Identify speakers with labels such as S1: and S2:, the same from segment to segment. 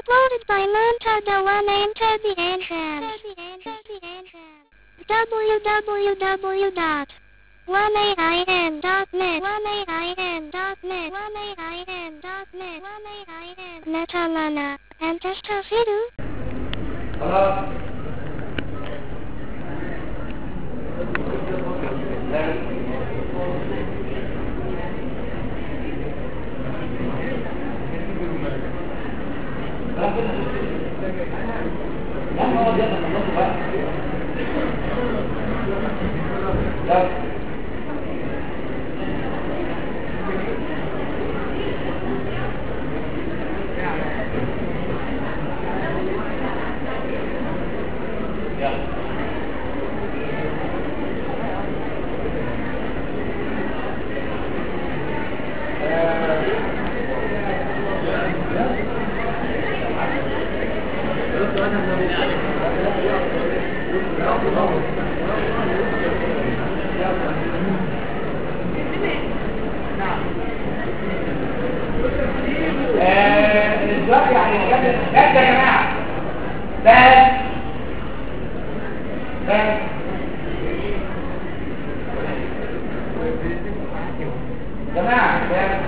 S1: Uploaded by Montada One Enter the Entrance. www.1ain.net 1ain.net 1ain.net Netalana. And Testafidu.
S2: خلاص لا ما هو ده خلاص بقى لا يلا آه، الإجراء يعني بجد بس يا جماعة بس بس جماعة بس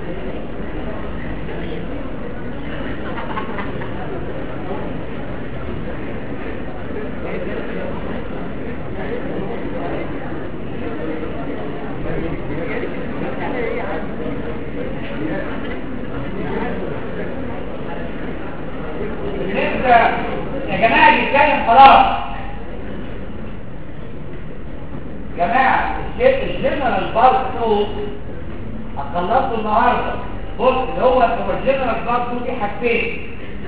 S2: نبدأ يا جماعة نتكلم خلاص جماعة الجي- الجنرال بارت 2 هتخلصوا النهاردة بص اللي هو هو الجنرال بارت 2 في حاجتين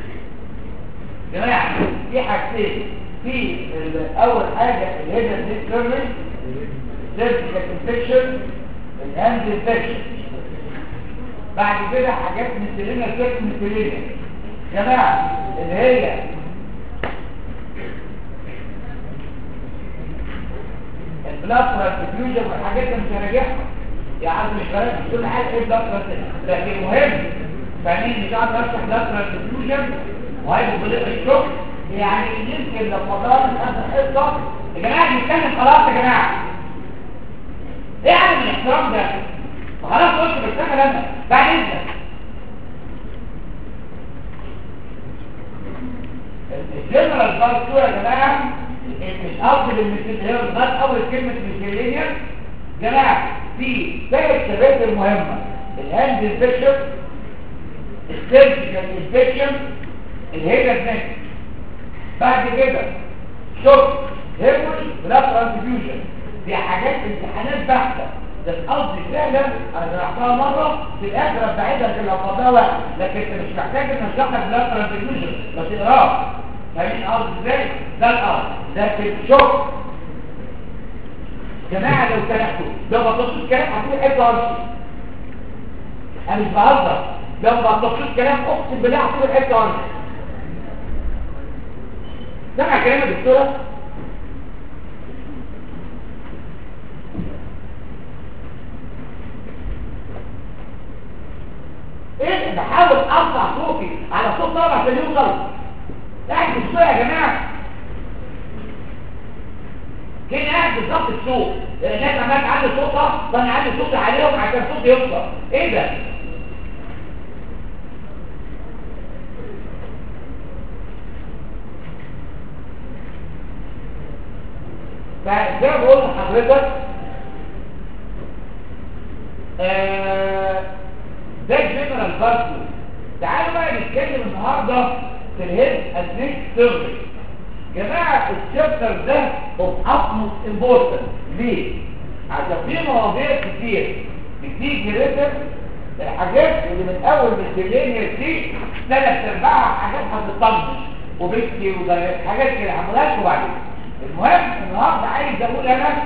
S2: جماعة في حاجتين في ال- أول حاجة الهيدر ديك سيرفيس سيرفيكال انفكشن الهاند انفكشن بعد كده حاجات مثلينة سيرك مثلينة جماعة اللي هي البلاد ترانسفيوجن والحاجات اللي مش هراجعها يا عم مش فاهم مش كل حاجه ايه بلاد ترانسفيوجن لكن مهم فاهمين مش عارف اشرح بلاد ترانسفيوجن وهيبقوا بلغه الشغل يعني يمكن لو فضلنا خمسه حصه يا جماعه بنتكلم خلاص يا جماعه ايه عدم الاحترام ده؟ خلاص قلت بشتغل انا بعد اذنك الجنرال بارتو يا جماعه مش قصد المثليه بس اول كلمه مثليه جماعه في ثلاث شباب المهمه الهاند انفكشن السيرجيكال انفكشن الهيدر نيك بعد كده شوك هيموري بلاد ترانسفيوجن دي حاجات امتحانات بحته ده قصدي فعلا انا شرحتها مره في الاخر ابعدها في الافضاء لكن انت مش محتاج ان اشرح لك بلاد ترانسفيوجن بس اقراه فاهمين قصدي ازاي ده الارض لكن شوك جماعه لو سمحتوا لو ما تبصوش كلام هتقول حته ارضي انا مش بهزر لو ما تبصوش كلام اقسم بالله هتقول حته ارضي سمع كلام الدكتوره ايه بحاول ارفع صوتي على صوت طبعا عشان يوصل قاعد بالصوت يا جماعه كده قاعد بالظبط الصوت الناس عماله تعلي صوتها وانا اعلي صوتي عليهم عشان صوتي يوصل ايه ده فزي ما بقول لحضرتك آه، ده الجنرال بارتو تعالوا بقى نتكلم النهارده في الهيد ادنيك سيرفيس جماعه الشابتر ده اوف اتموست امبورتنت ليه؟ عشان في مواضيع كتير بتيجي ريتم الحاجات اللي من اول السيلينيا دي ثلاث ارباعها حاجات هتطنش وبكتي وحاجات كده هنقولهاش وبعدين المهم النهارده عايز اقول انا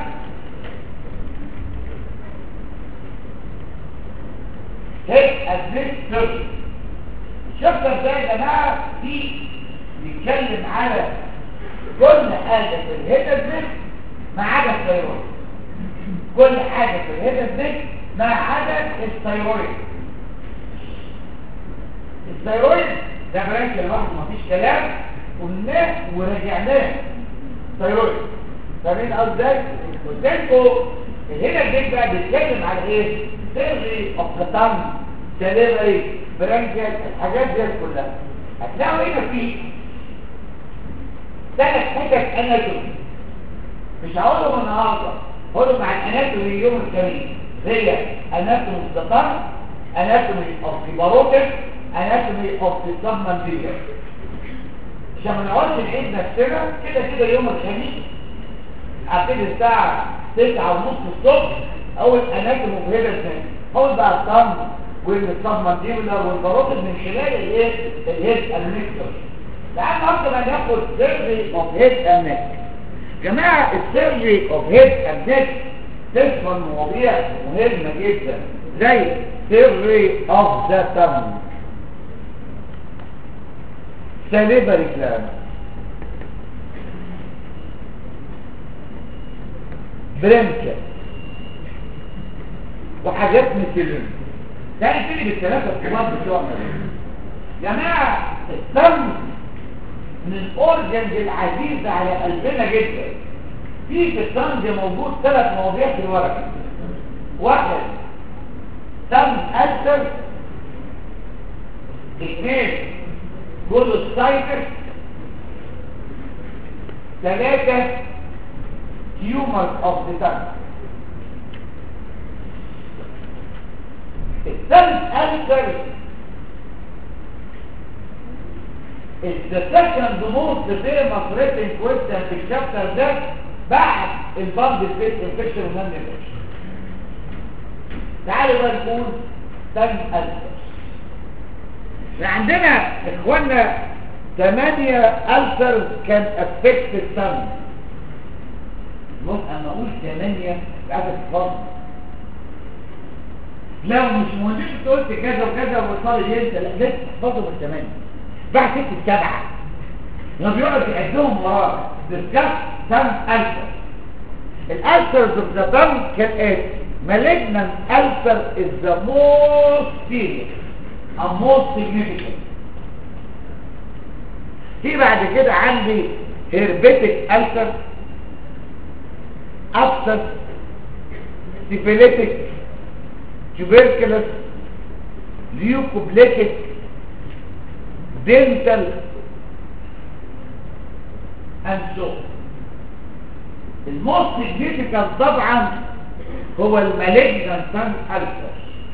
S2: هيك ادريس سيرفيس الشابتر ده يا جماعه فيه بيتكلم على كل حاجه في الهيد ادريس ما عدا الثيرويد كل حاجه في الهيد ادريس ما عدا الثيرويد الثيرويد ده برانش لوحده مفيش كلام قلناه ورجعناه ثايرويد فاهمين قصدي ازاي؟ قلت لكم هنا البيت بقى بيتكلم على ايه؟ سيرجي اوف ذا سليفري برانكيال الحاجات دي كلها هتلاقوا هنا في ثلاث حتت اناتومي مش هقولهم النهارده هقولهم مع الاناتومي يوم الخميس هي اناتومي اوف ذا اناتومي اوف ذا باروتس اناتومي اوف ذا سبمنديبل عشان ما نقعدش نعيد نفسنا كده كده يوم الخميس هبتدي الساعه 9 ونص الصبح اول اناتومي اوف هيدا اول بقى الصم والسبمنديبولار والباروتس من خلال الايه الهيد الميكتور لان اكتر ما ناخد سيرجي اوف هيد اند نيك جماعه السيرجي اوف هيد اند نيك تشمل مواضيع مهمه جدا زي سيرجي اوف ذا تانج سليبري كلام برنكة وحاجات مثل ده يبتدي بالثلاثه الكبار بتوعنا جماعه الدم من الاورجنز العزيزه على قلبنا جدا في في الدم موجود ثلاث مواضيع في الورقه واحد دم ألسر اثنين كولوسايتس ثلاثة تيومر اوف ذا الثالث ألسر is the second most famous written question في الشابتر ده بعد البامب سبيس انفكشن والنان انفكشن تعالوا بقى نقول تم ألسر عندنا اخوانا ثمانية ألسر كان افكت التم ممكن اما اقول ثمانية عدد فضل لو مش مهم انت قلت كذا وكذا وصار انت لا لسه برضه مش ثمانية بعد ست السبعة لما بيقعد يعدهم وراه ديسكاس تم ألسر الألسرز اوف ذا تم كان ايه malignant ulcer is the most serious and most significant في بعد كده عندي herpetic ulcer abscess syphilitic tuberculous leukoplakic dental and so الموست significant طبعا هو المالجنان سان ألسر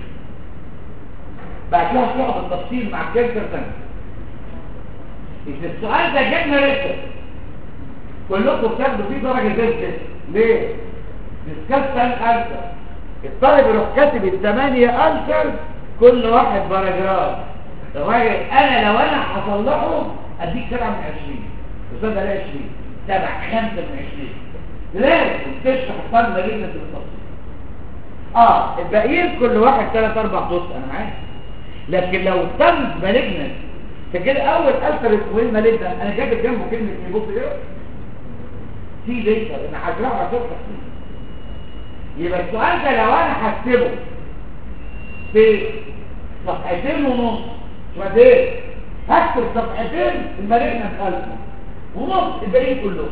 S2: بعد كده هشرحه بالتفصيل مع الكانسر تاني إذا السؤال ده جبنا لسه كلكم بتاخدوا فيه درجة زفت ليه؟ ديسكاس سان ألسر الطالب يروح كاتب الثمانية ألسر كل واحد باراجراف الراجل أنا لو أنا هصلحه أديك سبعة من عشرين أستاذ ألاقي عشرين سبعة خمسة من عشرين لازم تشرح الطالب مالجنان بالتفصيل اه الباقيين كل واحد ثلاث اربع دوس انا معاك لكن لو تم مالجنان فكده اول الفر اسمه مالجنان انا جايب جنبه كلمه يبص ايه سي ليتر انا هشرحها على صوت يبقى السؤال ده لو انا هكتبه في صفحتين ونص شو ايه هكتب صفحتين المالجنان الفر ونص الباقيين كلهم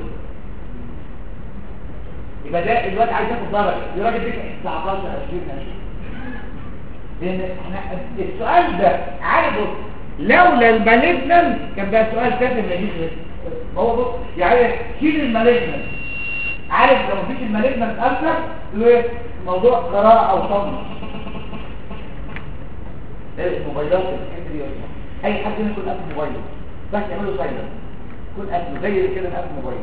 S2: يبقى ده الواد عايز ياخد درجه الراجل ده 19 20 لان احنا السؤال ده عارفه لولا المالجنان كان ده سؤال تاني ما يجيش هو بص يعني شيل المالجنان عارف لو مفيش المالجنان اصلا ايه موضوع قراءه او صم ايه موبايلات الحته دي اي حد يكون قافل موبايله بس يعمله سايلنت يكون قافله زي كده قافل موبايله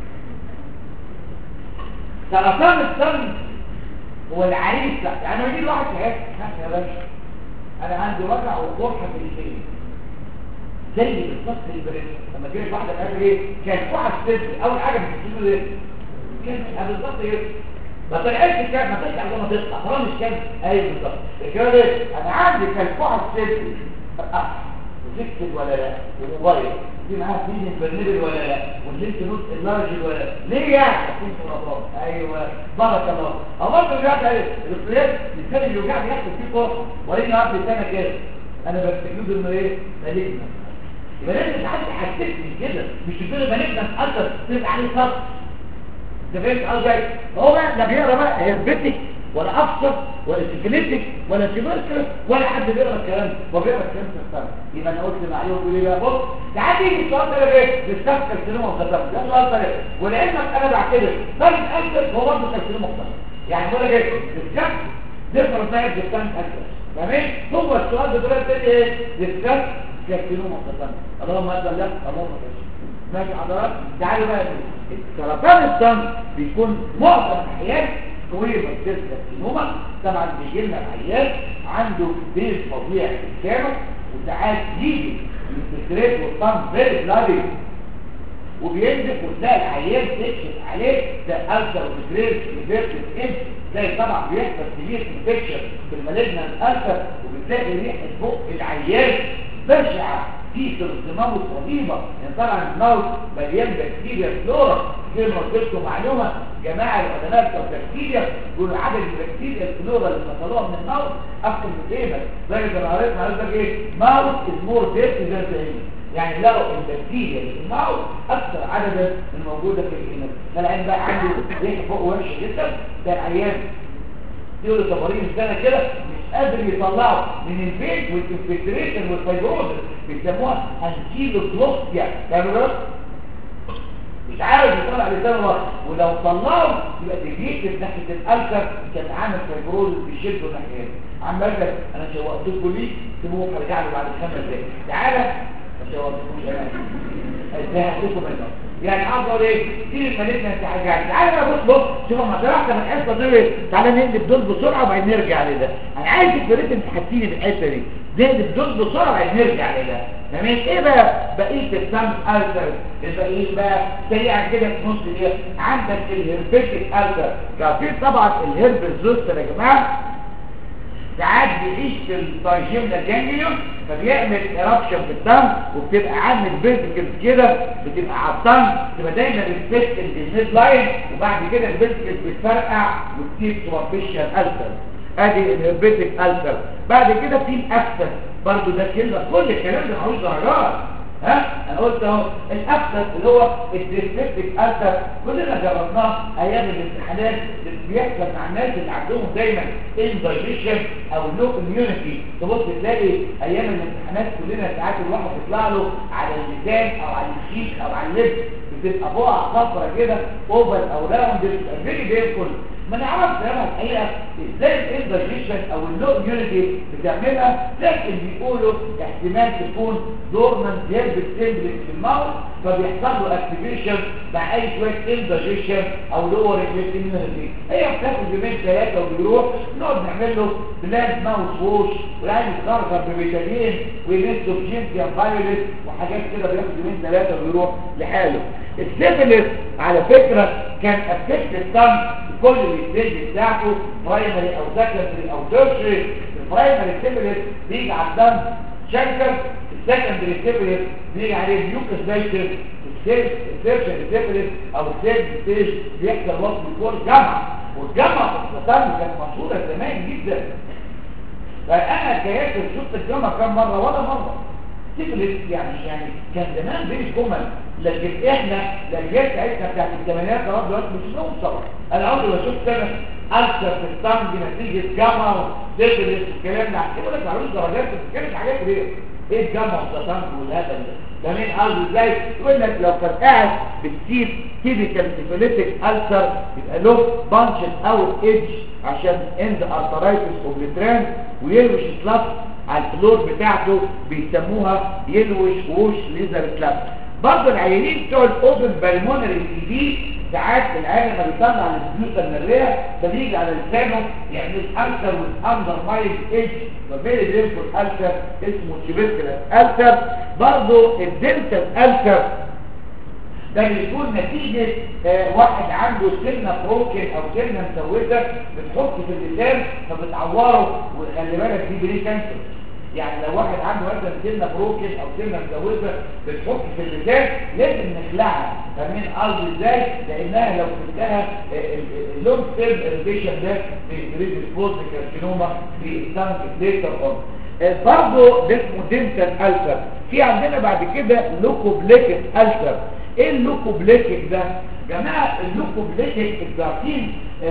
S2: سرطان الدم هو العريس يعني لما يجي واحد شهاد يا باشا انا عندي وجع وقرحه في الجسم زي بالظبط البريد لما تجي واحده قال ايه كان واحد صدر اول حاجه بتقول ايه كان بالظبط ايه ما طلعتش كان ما طلعش عشان ما تطلع طالما مش كان ايوه بالظبط كده ايه انا عندي كان واحد صدر وتكتب ولا لا وموبايل دي معاها فيديو برنامج ولا لا واللينك نوت اللارج ولا لا ليه يعني عشان سرطان ايوه بارك الله امرت رجعت ايه الاختلاف الانسان اللي وجعني يحصل فيه فرصه وريني عبد السنه كده انا بستجيب انه ايه مالجنا يبقى لازم حد يحسسني كده مش تقول ما نبدا نتاثر تبقى عليه صبر ده فهمت قصدي هو بقى لا بيقرا بقى هيربتك ولا افسر ولا سيفيليتك ولا سيفيلتر ولا حد بيقرا الكلام ده هو بيقرا الكلام في السنه يبقى انا قلت معلومه بيقول ايه بقى بص تعالى يجي السؤال ده ايه بالسبب كالسينما مختصر ده سؤال طريق ولعلمك انا بعتبر طيب انت هو برضه كالسينما مختصر يعني بقول لك ايه بالسبب ديفرنت تايب ديستانس اكتر تمام هو السؤال ده دلوقتي ايه بالسبب كالسينما مختصر اللهم اكبر لا اللهم اكبر ماشي حضرتك تعالوا بقى سرطان الدم بيكون معظم الاحيان كويبة سيلز كارسينوما طبعا بيجي لنا العيان عنده بيز فظيع في الكامل وساعات يجي الستريت والطن فيري بلادي وبينزف وتلاقي العيان تكشف عليه ده ألسر وستريت ريفيرتد ام تلاقي طبعا بيحصل سيفير انفكشن في المالجنا الألسر وبتلاقي ريحة بق العيان بشعة في سرطماموس رهيبة يعني طبعا الموت مليان بكتيريا فلورا زي ما قلت لكم معلومة جماعة العلماء بتوع البكتيريا يقولوا عدد البكتيريا الفلورا اللي فصلوها من الموت أكثر من تيبل زي ما قريت معلومة ايه موت از مور ديرتي ذان ذا يعني لقوا البكتيريا اللي في الموت أكثر عددا من موجودة في الإنسان فالعين بقى عنده ريحة فوق وحشة جدا ده العيان يقول تمارين السنة كده مش قادر يطلعه من البيت والانفلتريشن والفيبروزس بيسموها انكيلوجلوستيا فاهم مش عارف يطلع لسانه بره ولو طلعه يبقى تجيك ناحيه الالسر كان عامل فيبروزس بيشده ناحيه عمال لك انا شوقتكم ليه سيبوه هرجع له بعد خمس دقايق تعالى ما شوقتكوش انا ازاي هديكم منه يعني عاوز اقول ايه دي المالتنا انت حاجات تعالى بقى بص بص شوف ما شرحت من الحصه دي تعالى نقلب دول بسرعه وبعدين نرجع لده انا عايز الفريق انت حاسيني بالحته دي نقلب دول بسرعه وبعدين نرجع لده تمام ايه بقى بقيه السام التر الباقيين بقى سريعا كده في نص دقيقه عندك الهربيتك التر كان طبعا الهرب الزوستر يا جماعه ساعات بيعيش في التايجيمنا جانجليون فبيعمل ايرابشن في الدم وبتبقى عامل فيرتيكلز كده بتبقى على الدم تبقى دايما الفيست الميد لاين وبعد كده الفيرتيكلز بتفرقع وتسيب سوبرفيشال السر ادي الهربيتك السر بعد كده في الاكسس برضو ده كلمه كل الكلام ده ملوش درجات ها انا قلت اهو الاكثر اللي هو الديسبيبتيك التر كلنا جربناه ايام الامتحانات اللي بيحصل مع الناس اللي عندهم دايما اندايجيشن او لو اميونيتي تبص تلاقي ايام الامتحانات كلنا ساعات الواحد يطلع له على اللسان او على الشيك او على اللب بتبقى بقع صفرة كده اوفر او راوند بتبقى فيري بيرفول ما نعرفش انا الحقيقه ازاي الاندايجيشن او اللو اميونيتي بتعملها لكن بيقولوا احتمال تكون دورمنت هيرب ستيمبلت في الماوس فبيحصل له اكتيفيشن مع اي شويه اندايجيشن او لور اميونيتي هي بتاخد يومين ثلاثه وبيروح نقعد نعمل له بلاد ماوس ووش ويعني يتغرغر بفيتامين ويمسه بجينسيا فايولت وحاجات كده بياخد يومين ثلاثه ويروح لحاله السيفلس على فكره كان افكت الدم كل الستيج بتاعته برايمري او سكندري او تيرشري البرايمري سيفلس بيجي على الدم شنكر السكندري سيفلس بيجي عليه ميوكس بايتر السيرشن سيفلس او السيرج ستيج بيحصل وقت الكور جامعه والجامعه في الدم كانت مشهوره زمان جدا فانا كياسر شفت الجامعه كام مره ولا مره سيفلس يعني يعني كان زمان بين الجمل لكن احنا الاجيال بتاعتنا بتاعت الثمانينات لغايه دلوقتي مش نوصل انا عمري ما شفت انا ألسر في الطنج نتيجة جامعة وسيفلس والكلام ده كده لك معلوش درجات بتتكلم في حاجات ليه؟ ايه الجامعة والطنج والهبل ده؟ ده مين قصده ازاي؟ يقول لك لو كان قاعد بتسيب تيبيكال سيفيليتك ألسر يبقى له بانشن اوت ايدج عشان اند ارترايتس اوبليتران ويلوش سلاف على الفلور بتاعته بيسموها يلوش ووش ليزر سلاف برضه العيانين بتوع الاوبن بالمونري سي دي ساعات العيان لما بيطلع الفلوس من الرئه فبيجي على لسانه يعمل ألسر والاندر مايل ايدج فبيلي ديمفول ألسر اسمه تيبيكال ألسر برضه الدنتال ألسر ده بيكون نتيجة آه واحد عنده سنة بروكن او سنة مسوسة بتحط في اللسان فبتعوره وخلي بالك دي بري كانسر يعني لو واحد عنده مثلا سنة بروكن او سنة مسوسة بتحط في اللسان لازم نخلعها فاهمين قصدي ازاي؟ لانها لو سبتها اللونج تيرم اريتيشن ده بيريد سبوز كارسينوما في التانك ليتر اون آه، برضه ده اسمه دنتال ألسر في عندنا بعد كده لوكوبليكت ألسر ايه اللوكوبليكت ده جماعة اللوكوبليكت الجارتين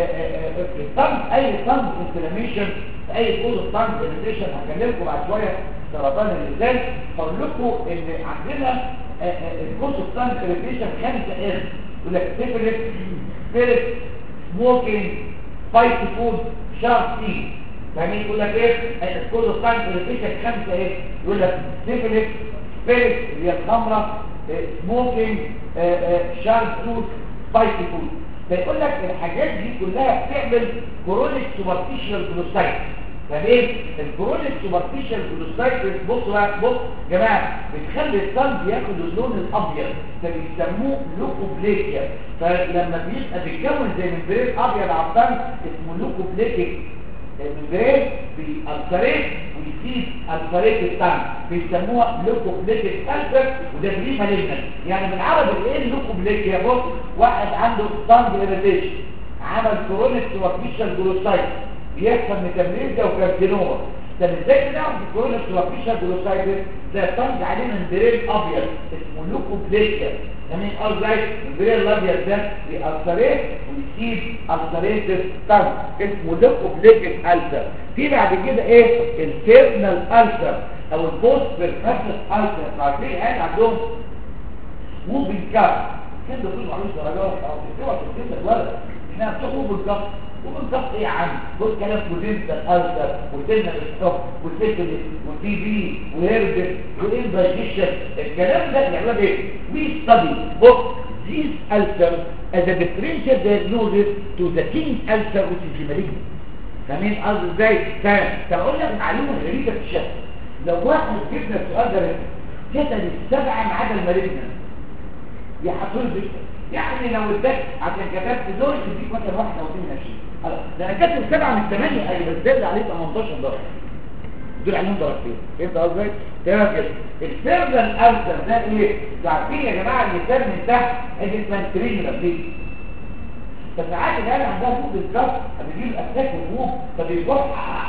S2: الطنج اي طنج انفلاميشن اي كود الطنج انفلاميشن هكلمكم بعد شوية سرطان اللسان هقول لكم ان عندنا الكود الطنج انفلاميشن خمسة ام يقول لك سيفلس سبيريت سموكينج فايت فود شارب تي يعني يقول لك ايه كل الطنج انفلاميشن خمسة ايه يقول لك سيفلس سبيريت اللي هي الخمرة سموكينج شارب فود فايت فود فيقول لك الحاجات دي كلها بتعمل كرونيك سوبرفيشال جلوسايت فايه الكرونيك سوبرفيشال جلوسايت بصوا بقى بص يا جماعه بتخلي الصلب ياخد اللون الابيض فبيسموه لوكوبليكيا فلما بيبقى بيتكون زي ممبرين ابيض على الصلب اسمه لوكوبليكيك الممبرين بيألتريت ويسيب ألتريت الطعم بيسموها لوكوبليكيك ألتر وده بري مالجنت يعني بالعربي ايه اللوكوبليك يا بص واحد عنده طنج إيريتيشن عمل كرونيك سوبرفيشال جلوسايت بيحصل ميتابوليزيا وكارسينوما طب ازاي بنعرف الكرونيك سوبرفيشال جلوسايتس ده الطنج عليه ممبرين ابيض اسمه لوكوبليكيا يعني ازاي البريل الابيض ده بيألتريت ويسيب ألتريتس طنج اسمه لوكوبليكيك ألتر في بعد كده ايه التيرنال ألتر او البوست بيرفكت ألتر عارفين عين عندهم موفينج كاب كان ده كله معلوش درجات او تكتبها في الكتاب الولد احنا بتوع موفينج كاب موفينج كاب ايه يا عم بص كلام بوتنشال ألتر وتنال ستوب وسيكلس وتي بي وهيربس واندايجيشن الكلام ده العلاج ايه وي ستادي بص these ulcers as a differential diagnosis to the king's ulcer which is the malignant فاهمين قصدي ازاي فاقول لك معلومه غريبه في الشكل لو واحد جبنا السؤال ده كتب السبعه ما عدا المالجنان يحصل بك يعني لو اداك عشان كتبت دول تديك مثلا واحد او اثنين عشرين خلاص ده انا كاتب سبعه من ثمانيه ايوه بس زاد عليه 18 درجه دول عليهم درجتين فهمت قصدي تمام كده السيرفن الالتر ده ايه عارفين يا جماعه ان السيرفن ده ادي اسمها تريجنال دي فساعات العيال عندها فوق بالظبط بيجيب اساك وفوق فبيروح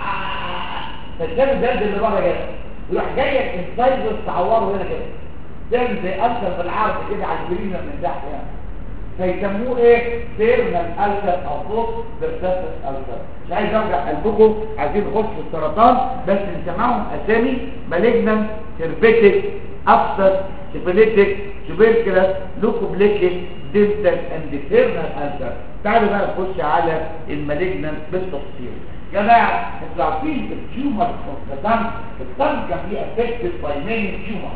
S2: فالسيرفن ده اللي بره كده يروح جاي الانسايزر تعوره هنا كده ده زي اثر بالعرض كده على الجرينه من تحت يعني فيسموه ايه سيرنال التر او فوق برساتس التر مش عايز ارجع قلبكم عايزين نخش في السرطان بس نسمعهم اسامي مالجنان سيربيتك ابسط سيفيليتك توبركلس لوكوبليكيك دينتال اند سيرنال التر تعالوا بقى نخش على المالجنان بالتفصيل جماعه انتوا عارفين التيومر في الطن الطن كان فيه افكتد باي ماني تيومر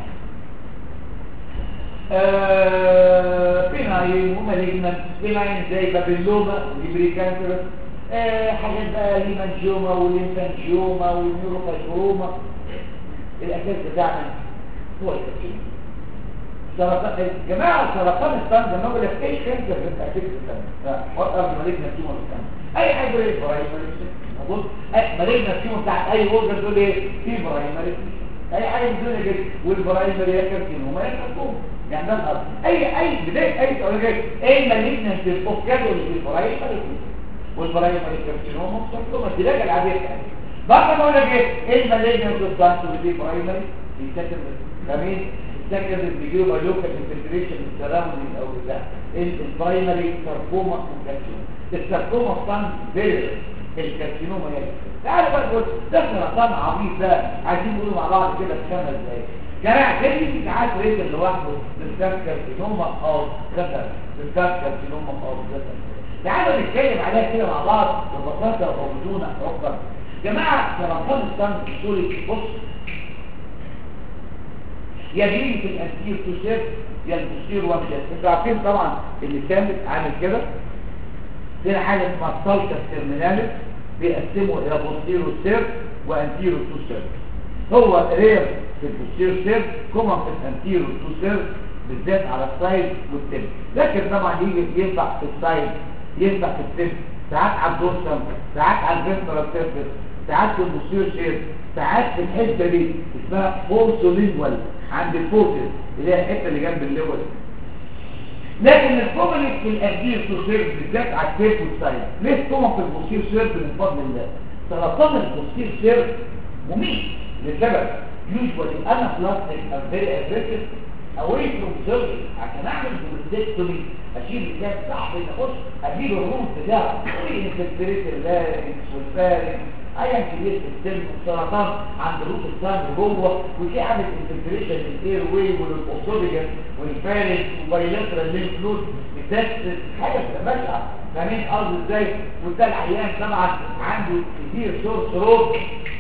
S2: بناين ومالجنان بناين زي بابلوما وليبريكانترس آه حاجات بقى ليمانجيوما وليمفانجيوما والنيوروفاجروما الاساس بتاعنا هو التكتين سرطان جماعه سرطان الثان ده نقول لك ايش كانسر في التاكيد الثاني حط قبل مالجنان تيومر الثاني اي حاجه ايه برايمري بص مالجنان تيومر بتاع اي اورجن تقول ايه في برايمري اي حاجه بدون كده والبرايمري يكفين وما يكفون يعني ده الأصل أي أي بداية أي سؤال جاي أي مالجنس الفوكادو اللي في البرايمري والبرايمري كارسينوما والساركوما دي العلاج العادية بتاعتي بعد ما أقول لك إيه إيه المالجنس الضغط اللي في البرايمري بيتكتب فاهمين السكند بيجيله بايلوكال انفلتريشن السراوندينج او بتاع البرايمري ساركوما والكارسينوما الساركوما طبعا فيرس الكارسينوما يعني تعالوا بقى نقول ده سرطان عبيط ده عايزين نقوله مع بعض كده في خمس دقايق جماعة تاني في ساعات ريت لوحده بالكاس كارسينوما او غسل بالكاس كارسينوما او غسل تعالوا نتكلم عليها كده مع بعض ببساطة وبدون اكبر جماعة سرطان الدم السوري بص يا بيجي في الانتير تشير يا البوستير وامجاد انتوا عارفين طبعا اللي ثابت عامل كده هنا حاجه اسمها السلطه الترميناليس بيقسموا الى بوستيرو سير وانتيرو تو سير هو رير في البوستيرو سير كومن في الانتيرو تو سير بالذات على السايد والتم لكن طبعا يجي ينفع في السايد ينفع في التم ساعات على الدورسم ساعات على الفنترال سيرفيس ساعات في البوستيرو سير ساعات في الحته دي اسمها فورسولينوال عند الفوتس اللي هي الحته اللي جنب الليول لكن الكومنت في الانتير تو سيرف بالذات على التيب والسايد ليه كومن في البوستير سيرف من فضل الله سرطان البوستير سيرف مميت لسبب usually anaplastic and very aggressive away from surgery عشان اعمل بروستكتومي اشيل الكاب صعب ان اخش اجيب الروم بتاعه والانفكتريت اللارنكس والفارنكس ايا كبير في السن والسرطان عند روت الصدر جوه وفي عامل انفكتريشن للاير واي وللاوسوليجن والفارنكس وبايلاترال ليمف نود بتاعت حاجه بتبقى بشعه فاهمين قصدي ازاي وده العيان طبعا عنده كتير سور ثروت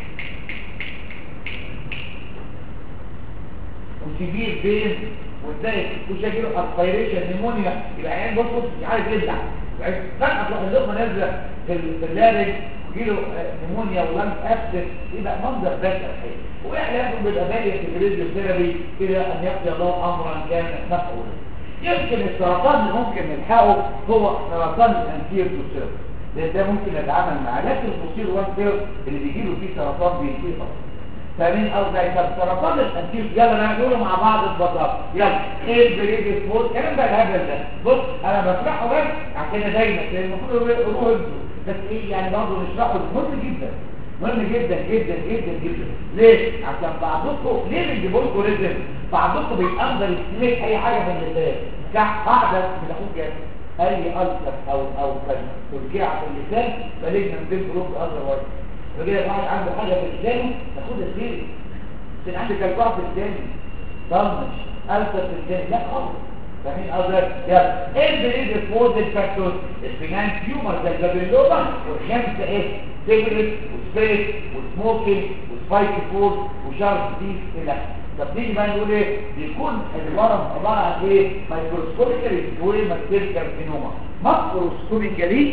S2: وسيفير بين وازاي وشاكله اسبيريشن نيمونيا يبقى عيان بص بص مش عارف يبلع فجأة تروح اللقمة نازلة في ال- في اللارج ويجيله آه، نيمونيا ولانس ابسس يبقى منظر بشع الحقيقة وعلاجه بيبقى بالي في الراديوثيرابي الى ان يقضي الله امرا كان مفعولا يمكن السرطان اللي ممكن نلحقه هو سرطان الانتير توسير لان ده ممكن نتعامل معاه لكن البوستير وان سير اللي بيجيله فيه سرطان بينتهي خلاص فاهمين او زي طب سرطان الانتير يلا نقول مع بعض ببساطه يلا ايه البريد سبورت الكلام ده الهبل ده بص انا بشرحه بس عشان دايما لان المفروض يقولوا انتوا بس ايه يعني برضه نشرحه مهم جدا مهم جدا جدا جدا جدا ليه؟ عشان بعضكم ليه بنجيبوا لكم ريزم؟ بعضكم بيقدر يستلك اي حاجه من اللسان قاعده من اخوك جاي اي ألسر او او ترجيع في اللسان فليجنا نزل قلوب اذر وايد فجاء واحد عنده حاجه في لسانه تاخدها سيري عشان عندك كلكوع في لساني طنش ألسر في لساني لا خالص فاهمين قصدك يلا ايه البريد سبورت فاكتور الفينانس تيومر زي الجابيلوما والخمسه ايه سيجرت وسبيريت وسموكينج وسبايك فود وشارب دي الى طب نيجي بقى نقول ايه بيكون الورم عباره عن ايه مايكروسكوبيكالي سكويما سيل كارسينوما ماكروسكوبيكالي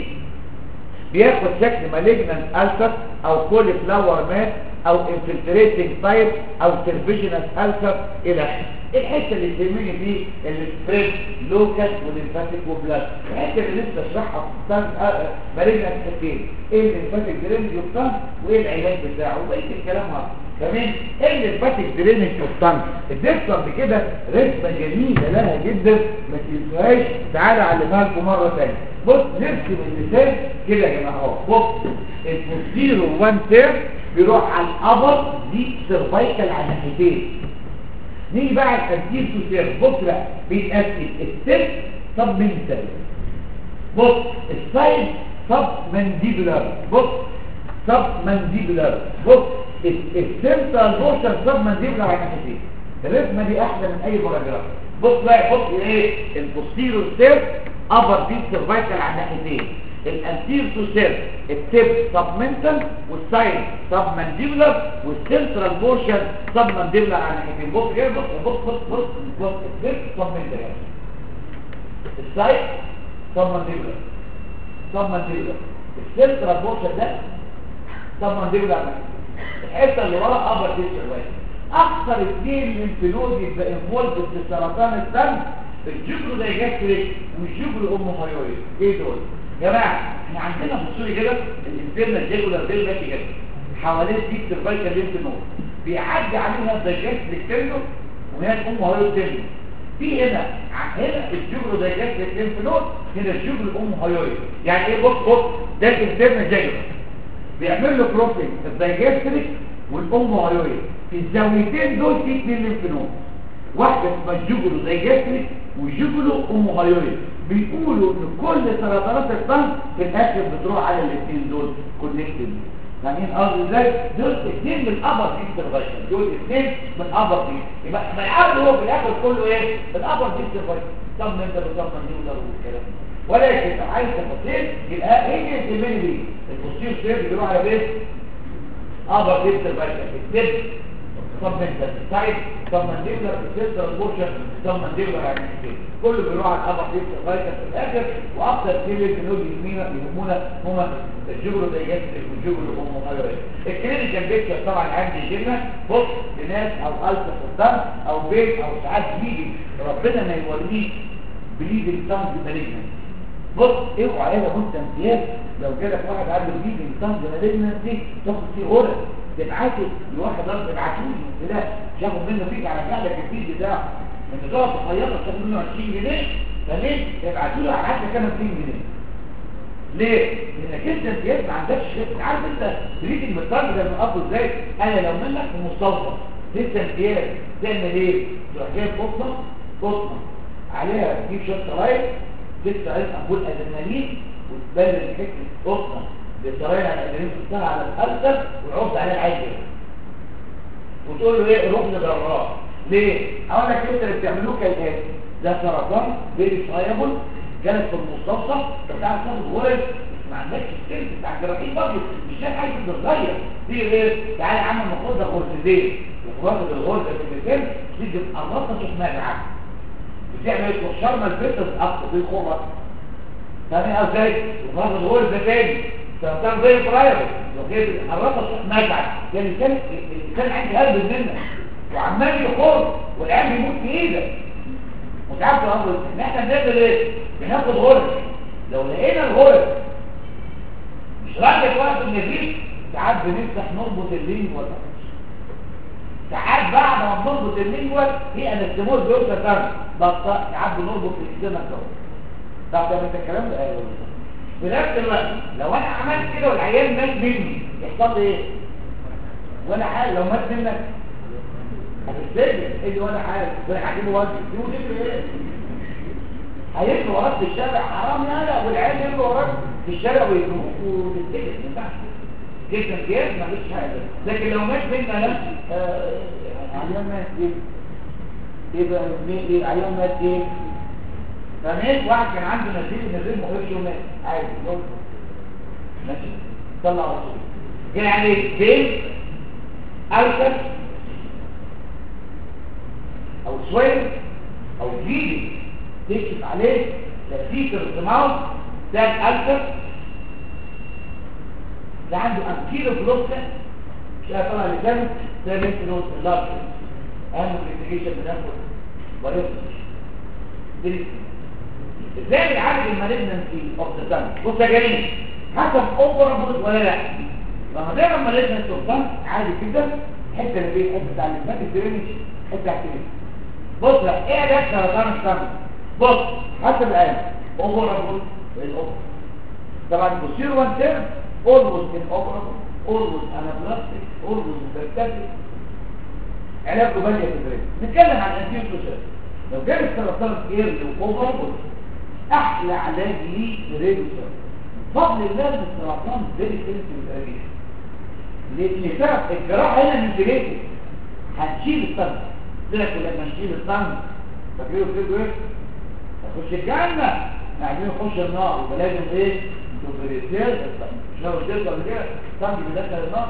S2: بياخد شكل مالجنان ألسر او كولي فلاور مات او انفلتريتنج سايت او سيرفيجنس ألسر الى اخره الحته اللي تهمني دي السبريد لوكال والليمفاتيك وبلاد الحته اللي لسه اشرحها في الثاني مالجنان كتير ايه الليمفاتيك درينج يوبتان وايه العلاج بتاعه وبقيه الكلام هذا تمام ايه الليمفاتيك درينج يوبتان اديتكم بكده رسمه جميله لها جدا ما تنسوهاش تعالى اعلمها لكم مره ثانيه بص نرسم اللسان كده يا جماعه اهو بص البوستيرو وان تير بيروح على الابر دي سيرفايكال على الناحيتين نيجي بقى على التسجيل تو سير بص بقى بيتقسم السير سب منتال بص السايد سب مانديبولار بص سب مانديبولار بص السنترال بورشن سب مانديبولار على الناحيتين الرسمه دي احلى من اي باراجراف بص بقى بص ايه البوستيرو سير ابر دي سيرفايكال على الناحيتين الانتير تو سير التيب سبمنتال والسايد سبمانديبولار والسنترال بورشن سبمانديبولار على الناحيتين بص كده بص بص بص بص بص التيب سبمنتال السايد سبمانديبولار سبمانديبولار السنترال بورشن ده سبمانديبولار على الناحيتين الحته اللي ورا ابر دي سيرفايكال اكثر اثنين من فلود يبقى انفولد في سرطان الدم الجبر دايجاستريك والجبر ام هايويد ايه دول يا جماعه احنا عندنا بصوا كده الانترنال جيجولار ديل ماشي كده حوالين دي سيرفايكال ليمف نود بيعدي عليها الدايجاستريك تندو وهي الام هايويد تندو في هنا هنا الجبر دايجاستريك ليمف نود هنا الجبر ام هايويد يعني ايه بص بص ده الانترنال جيجولار بيعمل له بروفيل الدايجاستريك والام هايويد في الزاويتين دول في اثنين ليمف نود واحده اسمها جوجلو دايجاستريك وجوجلو ام هايويد بيقولوا ان كل سرطانات الدم في الاخر بتروح على الاثنين دول كونكتد فاهمين قصدي ازاي دول اثنين من الابر دي سيرفايكال دول اثنين من الابر دي يبقى ما يعرف هو في الاخر كله ايه الابر دي سيرفايكال طب انت بتصمم دي ولا والكلام ده ولكن لو عايز تفاصيل يبقى ايه اللي دي البوستير سير بيروح على ايه ابر دي سيرفايكال التب سبمنتال سايد سبمنديبلر سيستر بورشن سبمنديبلر يعني كله بيروح على الابر دي سيرفايكال في الاخر واكثر كلمه بنود يهمنا يهمنا هما الجبر دايجاستريك والجبر الهرمونال الكلينيكال بيكتشر طبعا عندي جنة بص لناس او ألسة في الدم او بيت او ساعات بليدنج ربنا ما يوريك بليدنج تانج مالجنس بص اوعى ايه وانت امتياز لو جالك واحد عنده بليدنج تانج مالجنس دي تاخد فيه اورال تبعته لواحد ضرب ابعتولي لا شافوا منه فيك على فعلك الفيل بتاعه انت تقعد تخيطه تاخد منه 20 جنيه فليه ابعتوا له على حتى كام 200 جنيه ليه؟ لانك انت امتياز ما عندكش خبره عارف انت بريد المطار ده بنقضه ازاي؟ انا لو منك في مستوصف لسه امتياز تعمل ايه؟ تروح جايب قطنه قطنه عليها تجيب شويه شرايط تكسر عليها امبول ادرينالين وتبلل حته قطنه بالشرايط على الادرينالين تحطها على الالسر ويعض عليها العجل وتقول له ايه روح لجراح ليه؟ اقول لك انت اللي بتعملوه كالاتي ده سرطان بيبي سايبل كانت في المستوصف بتاع تاخد غرز بس ما عندكش السيرت بتاع الجراحين برضه مش شايف حاجه تتغير دي ايه؟ تعالى يا عم المفروض ده غرزتين واخد الغرزه في السيرت تيجي تقرصها تروح نازعه بتعمل ايه؟ تروح شرمه الفيتس اكتر في الخرط فاهم ازاي؟ واخد غرزه تاني سرطان زي الفراير لو جيت قرصها تروح نازعه يعني كان كان عندي قلب منك وعمال يخر والعيال بيموت في ايدك مش عارف تقول ان احنا بنعمل ايه بناخد غرز لو لقينا الغرز مش راجع وقت النزيف ساعات بنفتح نربط اللينجوال ساعات بعد ما بنربط اللينجوال في انستموز بيوصل تاني بس ساعات بنربط الاكسنة كده طب ده انت الكلام ده ايوه في نفس الوقت لو انا عملت كده والعيال مات مني يحصل لي ايه وانا حال لو مات منك هتتسجن ايه اللي وانا حال وانا هجيبه وجه دي وتفرق ايه هيجري وراك في الشارع حرام يالا والعيال يجري وراك في الشارع ويجروك وتتسجن ما ينفعش جدا امتياز ما فيش حاجه لكن لو مات منا انا آه، عيان مات ايه ايه بقى ايه عيان مات ايه فمات واحد كان عنده نزيل النزيل ما وقفش ومات عادي يقول ماشي طلع رسول جاي عليه بين ألسف او سويل او فيدي تكشف عليه تأثير الدماغ ده الألسف ده عنده أنكيلو بلوكة مش عارف طبعا لسانه ده لينك نوت اللارج أهم الانتجيشن بناخد وريسك ازاي بنعالج المالجنسي اوف ذا تانك بص يا جميل حسب اوبرابل ولا لا لما نعمل مالجنسي اوف تانك عادي جدا الحته اللي فيه الحته بتاع الليمفات الدرينج حته احتمال بص بقى ايه علاج سرطان التانك بص حسب الآن اوبرابل والاوبر طبعا بصير وان تيرم اولوز ان اوبرابل اولوز انابلاستيك اولوز انفكتاتيك علاجه باليه تدريب نتكلم عن الانتيوكوسير لو جاب السرطان ايرلي واوبرابل احلى علاج ليه راديو فضل الله ان السرطان فيري سنسيتيف لان سبب الجراحه هنا من جريته هنشيل الطن لك لما نشيل الطن فاكرين فيه ايه هتخش الجنه عايزين نخش النار يبقى لازم ايه تبريتير مش لو قلت لكم قبل كده الطن بيدخل النار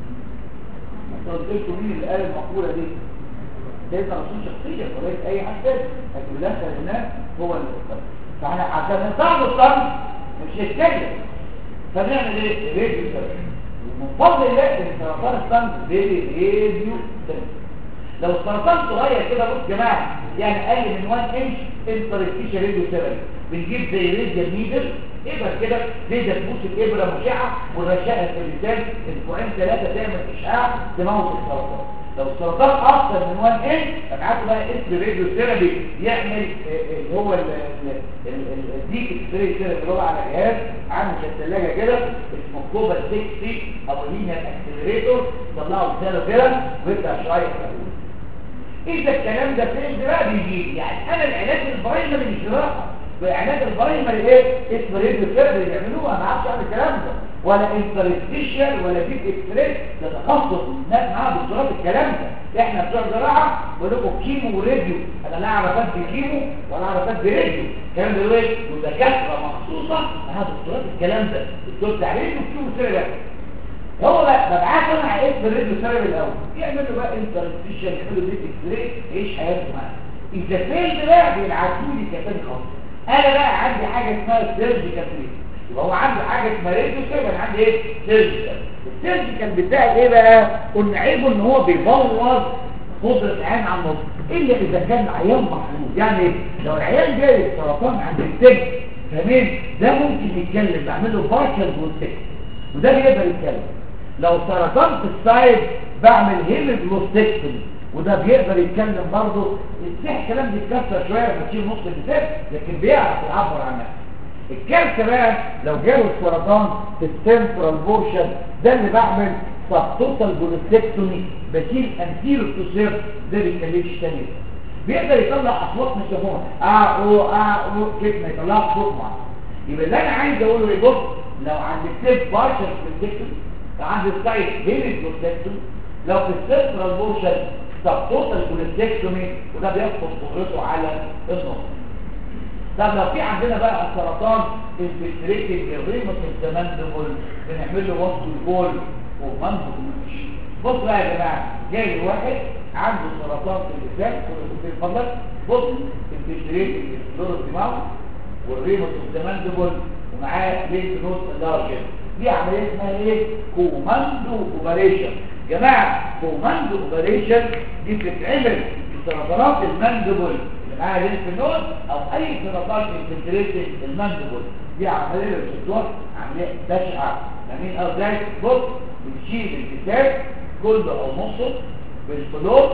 S2: انت قلت لكم مين اللي قال المقوله دي سيدنا رسول شخصيا وليس اي حد تاني لكن بيدخل الناس هو اللي بيدخل فاحنا عشان نصعد الطن مش هيتكلم فنعمل ايه راديو سيرجري ومن فضل الله ان سرطان الطن فيري راديو سيرجري لو السرطان صغير كده بص يا جماعه يعني اقل من 1 انش انترستيشن راديو سيرجري بنجيب زي راديو نيدل ابر كده زي ده تبوس الابره مشعه والرشاقه في اللسان اسبوعين ثلاثه تعمل اشعاع تموت السرطان لو السرطان اكتر من 1 انش ابعته بقى اسم راديو ثيرابي يعمل اللي هو الديك اكستري ثيرابي اللي هو على جهاز عامل زي الثلاجه كده اسمه كوبا 60 او لينير اكسلريتور طلعه رساله كده ويطلع شويه اذا الكلام ده فين بقى بيجي يعني انا العلاج البرايمري مش جراحه علاج البرايمري ايه اسم راديو ثيرابي بيعملوها ما اعرفش اعمل الكلام ده ولا انترستيشال ولا ديب اكستري ده تخصص ناس معاها دكتوراه الكلام ده احنا بتوع زراعه بقول لكم كيمو وراديو انا لا اعرف ادي كيمو ولا اعرف ادي راديو الكلام ده ايه ودكاتره مخصوصه معاها دكتوراه الكلام ده دكتور تعليم وكيمو ثيرابي هو بقى ببعت انا على اسم الراديو ثيرابي الاول يعملوا بقى انترستيشال يعملوا ديب اكستري يعيش حياته معانا اذا فين بقى بيبعتوا لي كتابي خاص انا بقى عندي حاجه اسمها سيرجيكال تريت يبقى هو عنده حاجه اسمها راديو كده انا عندي ايه سيرجيكال السيرجيكال بتاعي ايه بقى قلنا عيبه ان هو بيبوظ قدره العين على النطق الا اذا كان العيان محفوظ يعني ايه لو العيان جاي سرطان عند السجن تمام ده ممكن يتكلم بعمل له بارشال بروتكت وده بيقدر يتكلم لو سرطان في السايد بعمل هيموجلوستكتومي وده بيقدر يتكلم برضه الصح الكلام بيتكسر شويه لما تشيل نص الكتاب لكن بيعرف يعبر عن نفسه الكارثه بقى لو جاله السرطان في السنترال بورشن ده اللي بعمل سبتوتال جولوستكتومي بشيل انتيرو تو سيرف ده بيخليش تاني بيقدر يطلع اصوات مش مفهومه اه او اه او كده ما يطلعش صوت معين يبقى اللي انا عايز اقوله ايه بص لو عند التيب بارشل جولوستكتومي لو عند السايت هيمي جولوستكتومي لو في السنترال بورشن سبتوتال جولوستكتومي وده بيفقد قدرته على النص طب لو في عندنا بقى السرطان انفلتريتنج الريموس الزمندبل بنعمل له وصف البول ومنظر مش بص بقى يا جماعه جاي لي واحد عنده سرطان في اللسان في فضلك بص انفلتريتنج الفلور الدماغ والريموس الزمندبل ومعاه لينك نوت لارج دي عمليه اسمها ايه كوماندو اوبريشن جماعه كوماندو اوبريشن دي بتتعمل في سرطانات المندبل معاها لينف نود او اي سرطان انفلتريتنج المندبل دي عمليه للدكتور عمليه بشعه فاهمين ازاي بص بنشيل الكتاب كله او نصه بالفلوت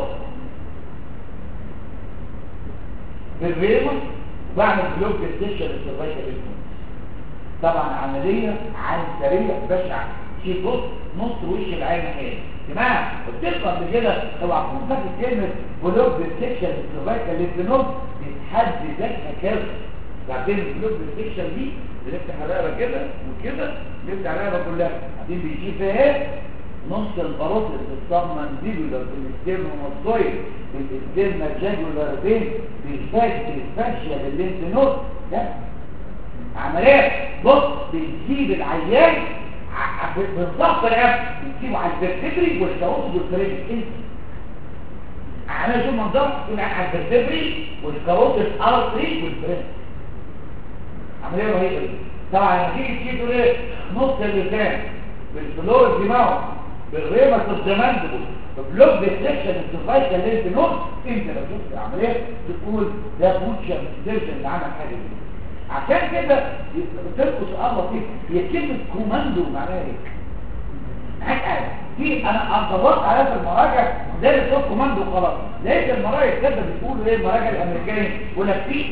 S2: بالريمون وبعمل بلوك ستيشن للسرفايكال طبعا عمليه عنصريه بشعه شيل بص نص وش العين ناحيه جماعه قلت لكم قبل كده اوعى تكون فاكر كلمه بلوك ديسكشن السيرفايكال لينفنود بتحد ذاتها كذا بعدين البلوك ديسكشن دي بنفتح الرقبه كده وكده بنفتح الرقبه كلها بعدين بيجي فيها ايه نص البروس بتصمم ديبولار بالستيرنوماستويد بالاستيرنا جاجولار بين بيفاك بالفاشيا باللينفنود ده عمليه بص بنجيب العيان بالضبط الاب بتسيبه على الفرتبري والكاروس والفريق انت عمال شو منظر يقول على الفرتبري والكاروس الارتري والفريق عمليه رهيبه دي طبعا لما تيجي تجيب تقول ايه نص اللسان بالفلور الدماغ بالريمة الزمندبل بلوك ديسكشن السفايكال لينف نود انت لو شفت العمليه تقول ده بوتشر سيرجن اللي عمل حاجه دي عشان كده ترقص سؤال لطيف هي كلمة كوماندو معناها ايه؟ معاك حاجة في انا انضبطت على في المراجع ده اللي صوت كوماندو خلاص لقيت المراجع كده بيقولوا ايه المراجع الامريكاني يقول لك في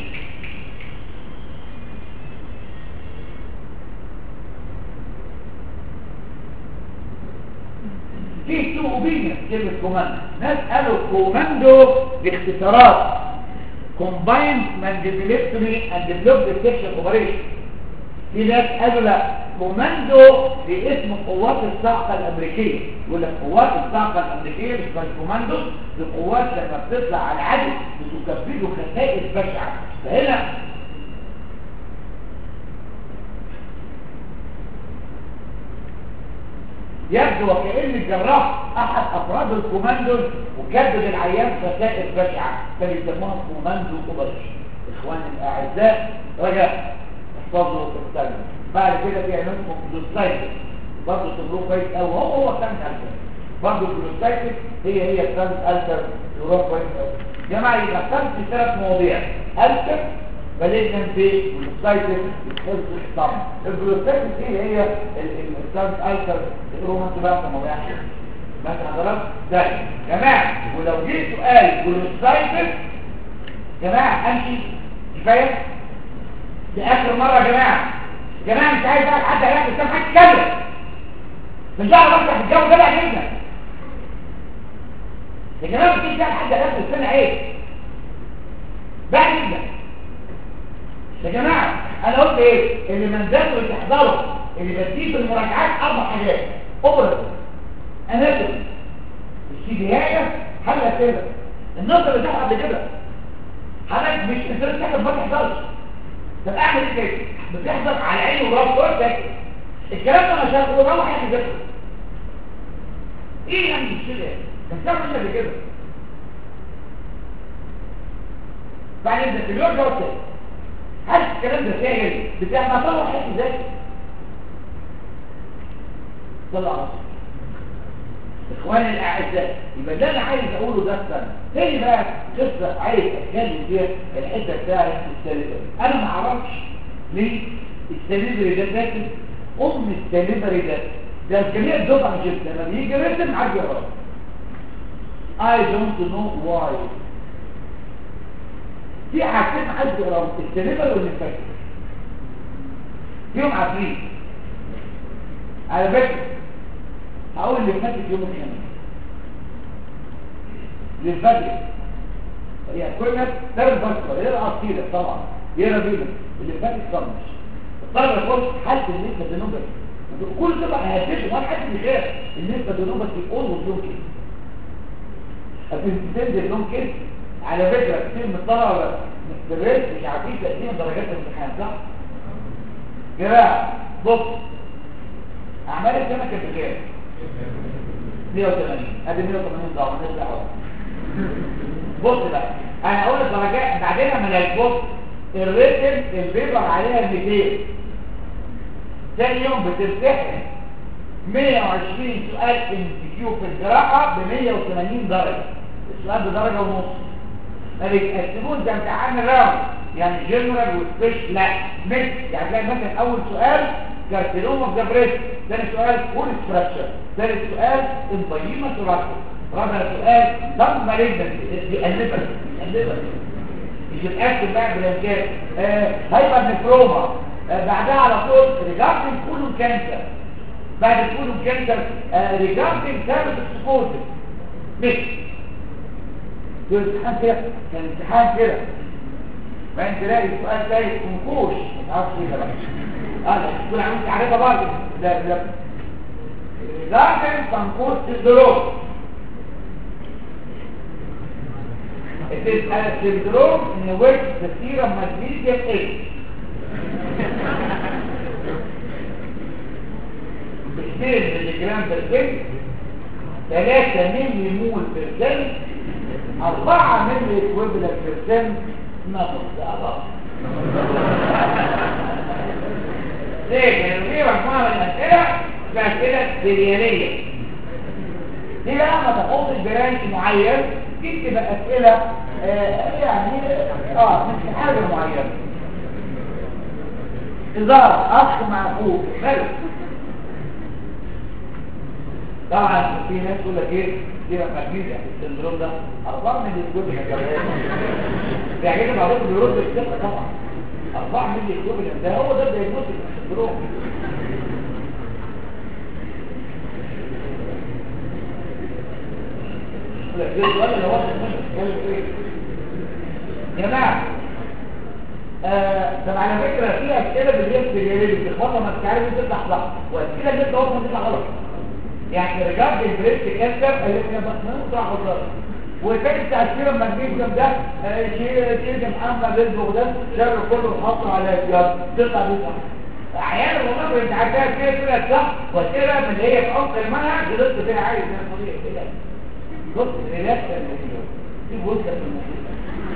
S2: في تو اوبينيون كلمة كوماندو ناس قالوا كوماندو باختصارات combined mandibulectomy and block detection operation في ناس قالوا لا كوماندو باسم قوات الصاعقة الامريكية يقول لك قوات الصاعقة الامريكية مش بس كوماندو دي قوات لما بتطلع على العدو بتكبده خسائر بشعة فهنا يبدو وكأن الجراح احد افراد الكوماندو وكبد العيان خسائر بشعة فبيسموها كوماندو اوبريشن اخواني الاعزاء رجع احفظوا الثاني بعد كده في عنوان كلوستايتس برضه تمروه كويس قوي هو هو كان الفر برضه كلوستايتس هي هي كانت الفر يروح كويس قوي جماعه يبقى خمس ثلاث مواضيع الفر بلدنا في الكلوستايتس الحفظ الصم الكلوستايتس هي هي الكلوستايتس الفر تقولوا انتوا بقى مواضيع مثلا حضرتك ده جماعه ولو جه سؤال كلوستايتس جماعه امشي كفايه دي اخر مره يا جماعه يا جماعه مش عايز بقى حد هيعمل قدام حد يتكلم مش هعرف افتح الجو ده بقى جدا يا جماعه مش بقى حد هيعمل السنه ايه بقى جدا يا جماعه انا قلت ايه اللي منزله اللي تحضره اللي بديه في المراجعات اربع حاجات اوبرا اناتومي السيديايه حل اسئله النظر اللي تحت قبل كده حضرتك مش انت تحت ما تحضرش طب اعمل ايه كده بتحضر على عيني وراس دول ساكت الكلام ده مش هقول والله حاجه كده ايه يعني مش كده كان تعمل قبل كده بعدين ده في اليوم ده هل الكلام ده سهل بتاع ما طلع حاجه ازاي طلع راسه اخواني الاعزاء يبقى ده انا عايز اقوله ده السنه تاني بقى قصه عايز اتكلم فيها الحته بتاعت السليبري انا ما اعرفش ليه السليبري ده فاكر ام السليبري ده ده الجميع الدفعه مش لما بيجي رسم عادي يقرا I don't know why في حاجتين عايز يقراهم السليبري والنفاكر فيهم عفريت على فكره هقول اللي فاتت يوم الخميس للفجر يعني كل الناس ثلاث بشرة يقرا عصيرة طبعا يقرا بينا اللي فاتت طنش الطلبة يقول حالة النسبة دينوبة كل ده بقى هيهتفوا ما حد بيخاف النسبة دينوبة يقول ويقول كده البنتين لهم كده على فكرة كتير من الطلبة مستمرين مش عارفين تقديم درجات الامتحان صح؟ جماعة بص أعمال السنة كانت بكام؟ 180 ادي 180 ضعف مالناش دعوة بص بقى انا اقول الدرجات بعدين لما الاقي بص الريتم البيبر عليها 200 ثاني يوم بتمتحن 120 سؤال ام كيو في الجراحه ب 180 درجه السؤال بدرجه ونص ما بيتقسموش ده امتحان راوند يعني جنرال وسبيش لا ميكس يعني تلاقي مثلا اول سؤال كارسينوما اوف ذا بريست ثاني سؤال فول ستراكشر ثالث سؤال امبيما ثوراسيك رابع سؤال ضم مالجنت بيقلبك بيقلبك مش بتاكل بقى بالامكان آه هايبر نفروما آه بعدها على طول ريجاردنج كولون كانسر بعد الكولون كانسر آه ريجاردنج سيرفيس سبورت مش دول امتحان كده كان امتحان كده بعدين تلاقي سؤال تاني منكوش ما تعرفش ايه ده بقى اه تكون عامل عارفها برضه ده ده ريجاردنج منكوش سندروم It is a syndrome in which the serum magnesium is بكتير مليجرام بالسن 3 ملي مول بالسن 4 ملي اكويبلنت بالسن نقص أضاف ليه؟ لأنه في مجموعة من الأسئلة أسئلة سريانية دي بقى ما تاخدش برانش معين دي تبقى أسئلة آه يعني اه مش حاجة معينة إظهار أخ مع أخوه حلو طبعا في ناس تقول لك ايه دي لما تجيز السندروم ده أربعة من الجزء بيعجبني بعضكم بيرد الثقة طبعا أربعة من الجزء ده هو ده بيموت السندروم يا جماعه طب على فكره في اسئله بالجنس اللي بتخبطها ما انت عارف تطلع صح واسئله اللي انت اصلا تطلع غلط يعني رجعت البريست كانسر قال لك بس ما تطلع غلط وكان تاثير المغنيسيوم ده شيء شيء محمد رزق ده شر كله حاطه على الجهاز تطلع بيه صح احيانا والله انت عارفها كده طلعت صح واسئله من اللي هي في عمق المنهج غلطت فيها عادي زي طبيعي كده بص ريلاكس دي بوزة في الموضوع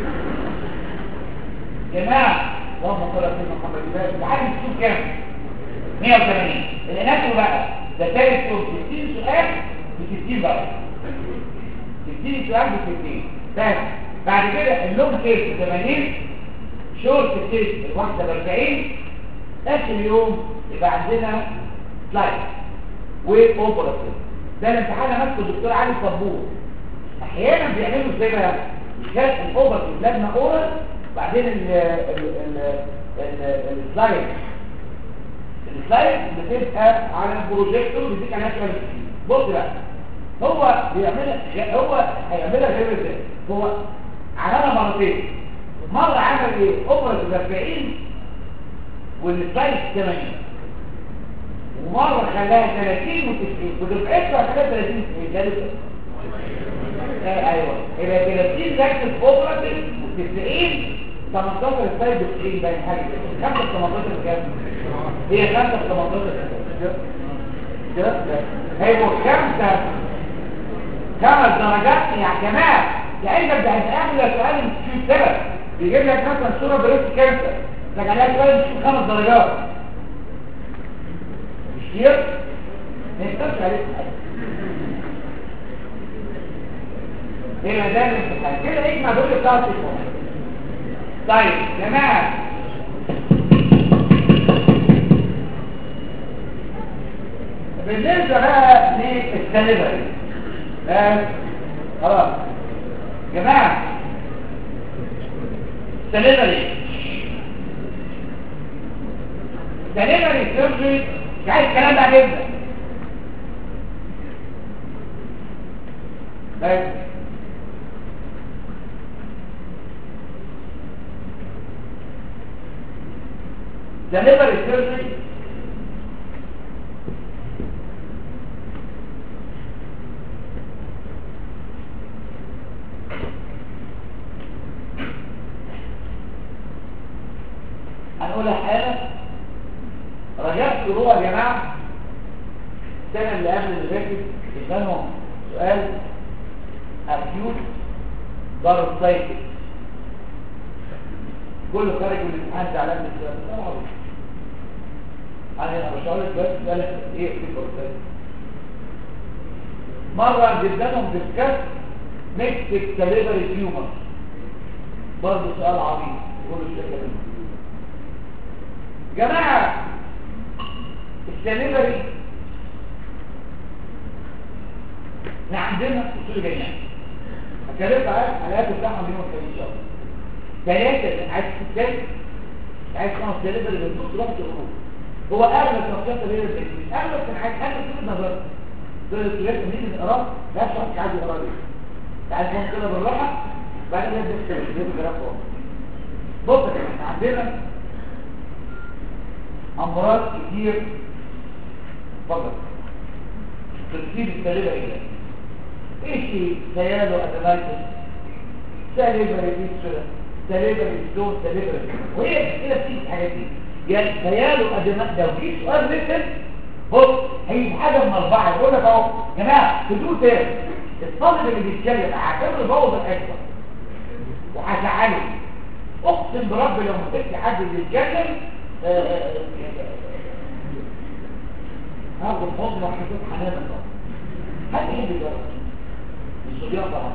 S2: جماعة اللهم صل على سيدنا محمد بقى تعالي تشوف كام 180 الاناتو بقى ده تالت يوم 60 سؤال ب 60 بقى 60 سؤال ب 60 بس بعد كده اللونج كيس ب 80 شورت كيس الواحدة ب 40 اخر يوم يبقى عندنا سلايد واوبراتيف ده الامتحان اللي ماسكه الدكتور علي صبور احيانا بيعملوا ازاي بقى كاس الاوبر في لجنه اورال بعدين ال ال ال السلايد السلايد بتبقى على البروجيكتور بيديك عليها شويه بص بقى هو بيعملها هو هيعملها غير ازاي هو عملها مرتين مره عمل ايه اوبر 40 والسلايد 80 ومره خلاها 30 و90 ودفعتها خلاها 30 ده ايوه يبقى 30 ركز اوبراتيف و90 18 سلايد و90 باين حاجه كده 5 18 كام هي 5 18 كده هيبقوا خمسه خمس درجات يا جماعه يعني انت هتعمل سؤال في سبب بيجيب لك مثلا صوره بريست كانسر لك عليها سؤال تشوف خمس درجات مش كتير ما يقدرش عليك حاجه هنا ده الامتحان كده اجمع دول بتاع التليفون طيب يا جماعه بالنسبه بقى للسليفري بس خلاص يا جماعه السليفري السليمري سيرجري مش عايز الكلام ده جدا بس delivery surgery هنقولها حالا رجعت روح يا جماعه السنه اللي قبل اللي فاتت كانوا سؤال acute باراسايتس كله خارج من الامتحان زعلان من السؤال ده طبعا انا مش هقول لك بس سؤال ايه في باراسايتس مره جدانهم ديسكاس ميكس كاليبري تيومر برضه سؤال عظيم كل الشركه منه جماعه الكاليبري احنا عندنا اصول جميع هكلمك على الحالات بتاعهم اليوم الثاني ان شاء الله ثلاثه عايز تتكلم عايز خمس دليفري بالنص وقت الخروج هو اغلب الشخصيات اللي هي التكنيك اغلب كان عايز حاجه كده نظر دول الثلاثه من القراء لا شخص عايز يقرا ليه تعال نقوم كده بالراحه بعد كده نبدا نكتب الجراف بص يا جماعه احنا عندنا امراض كتير اتفضل ترتيب السليبه ايه ايش خياله ادمايتس سليبري فيستولا سليبري ستون سليبري وهي كده بتيجي الحاجات دي يعني خياله ادمايتس لو في سؤال ريتم بص هي حاجه من اربعه يقول لك اهو يا جماعه هدوء تاني الطالب اللي بيتكلم هعتبره بوظ الاكبر وهزعله اقسم برب لو مسكت حد بيتكلم هاخد حضن وحسيت حنان الله حد يحب يجرب الصبيان طبعا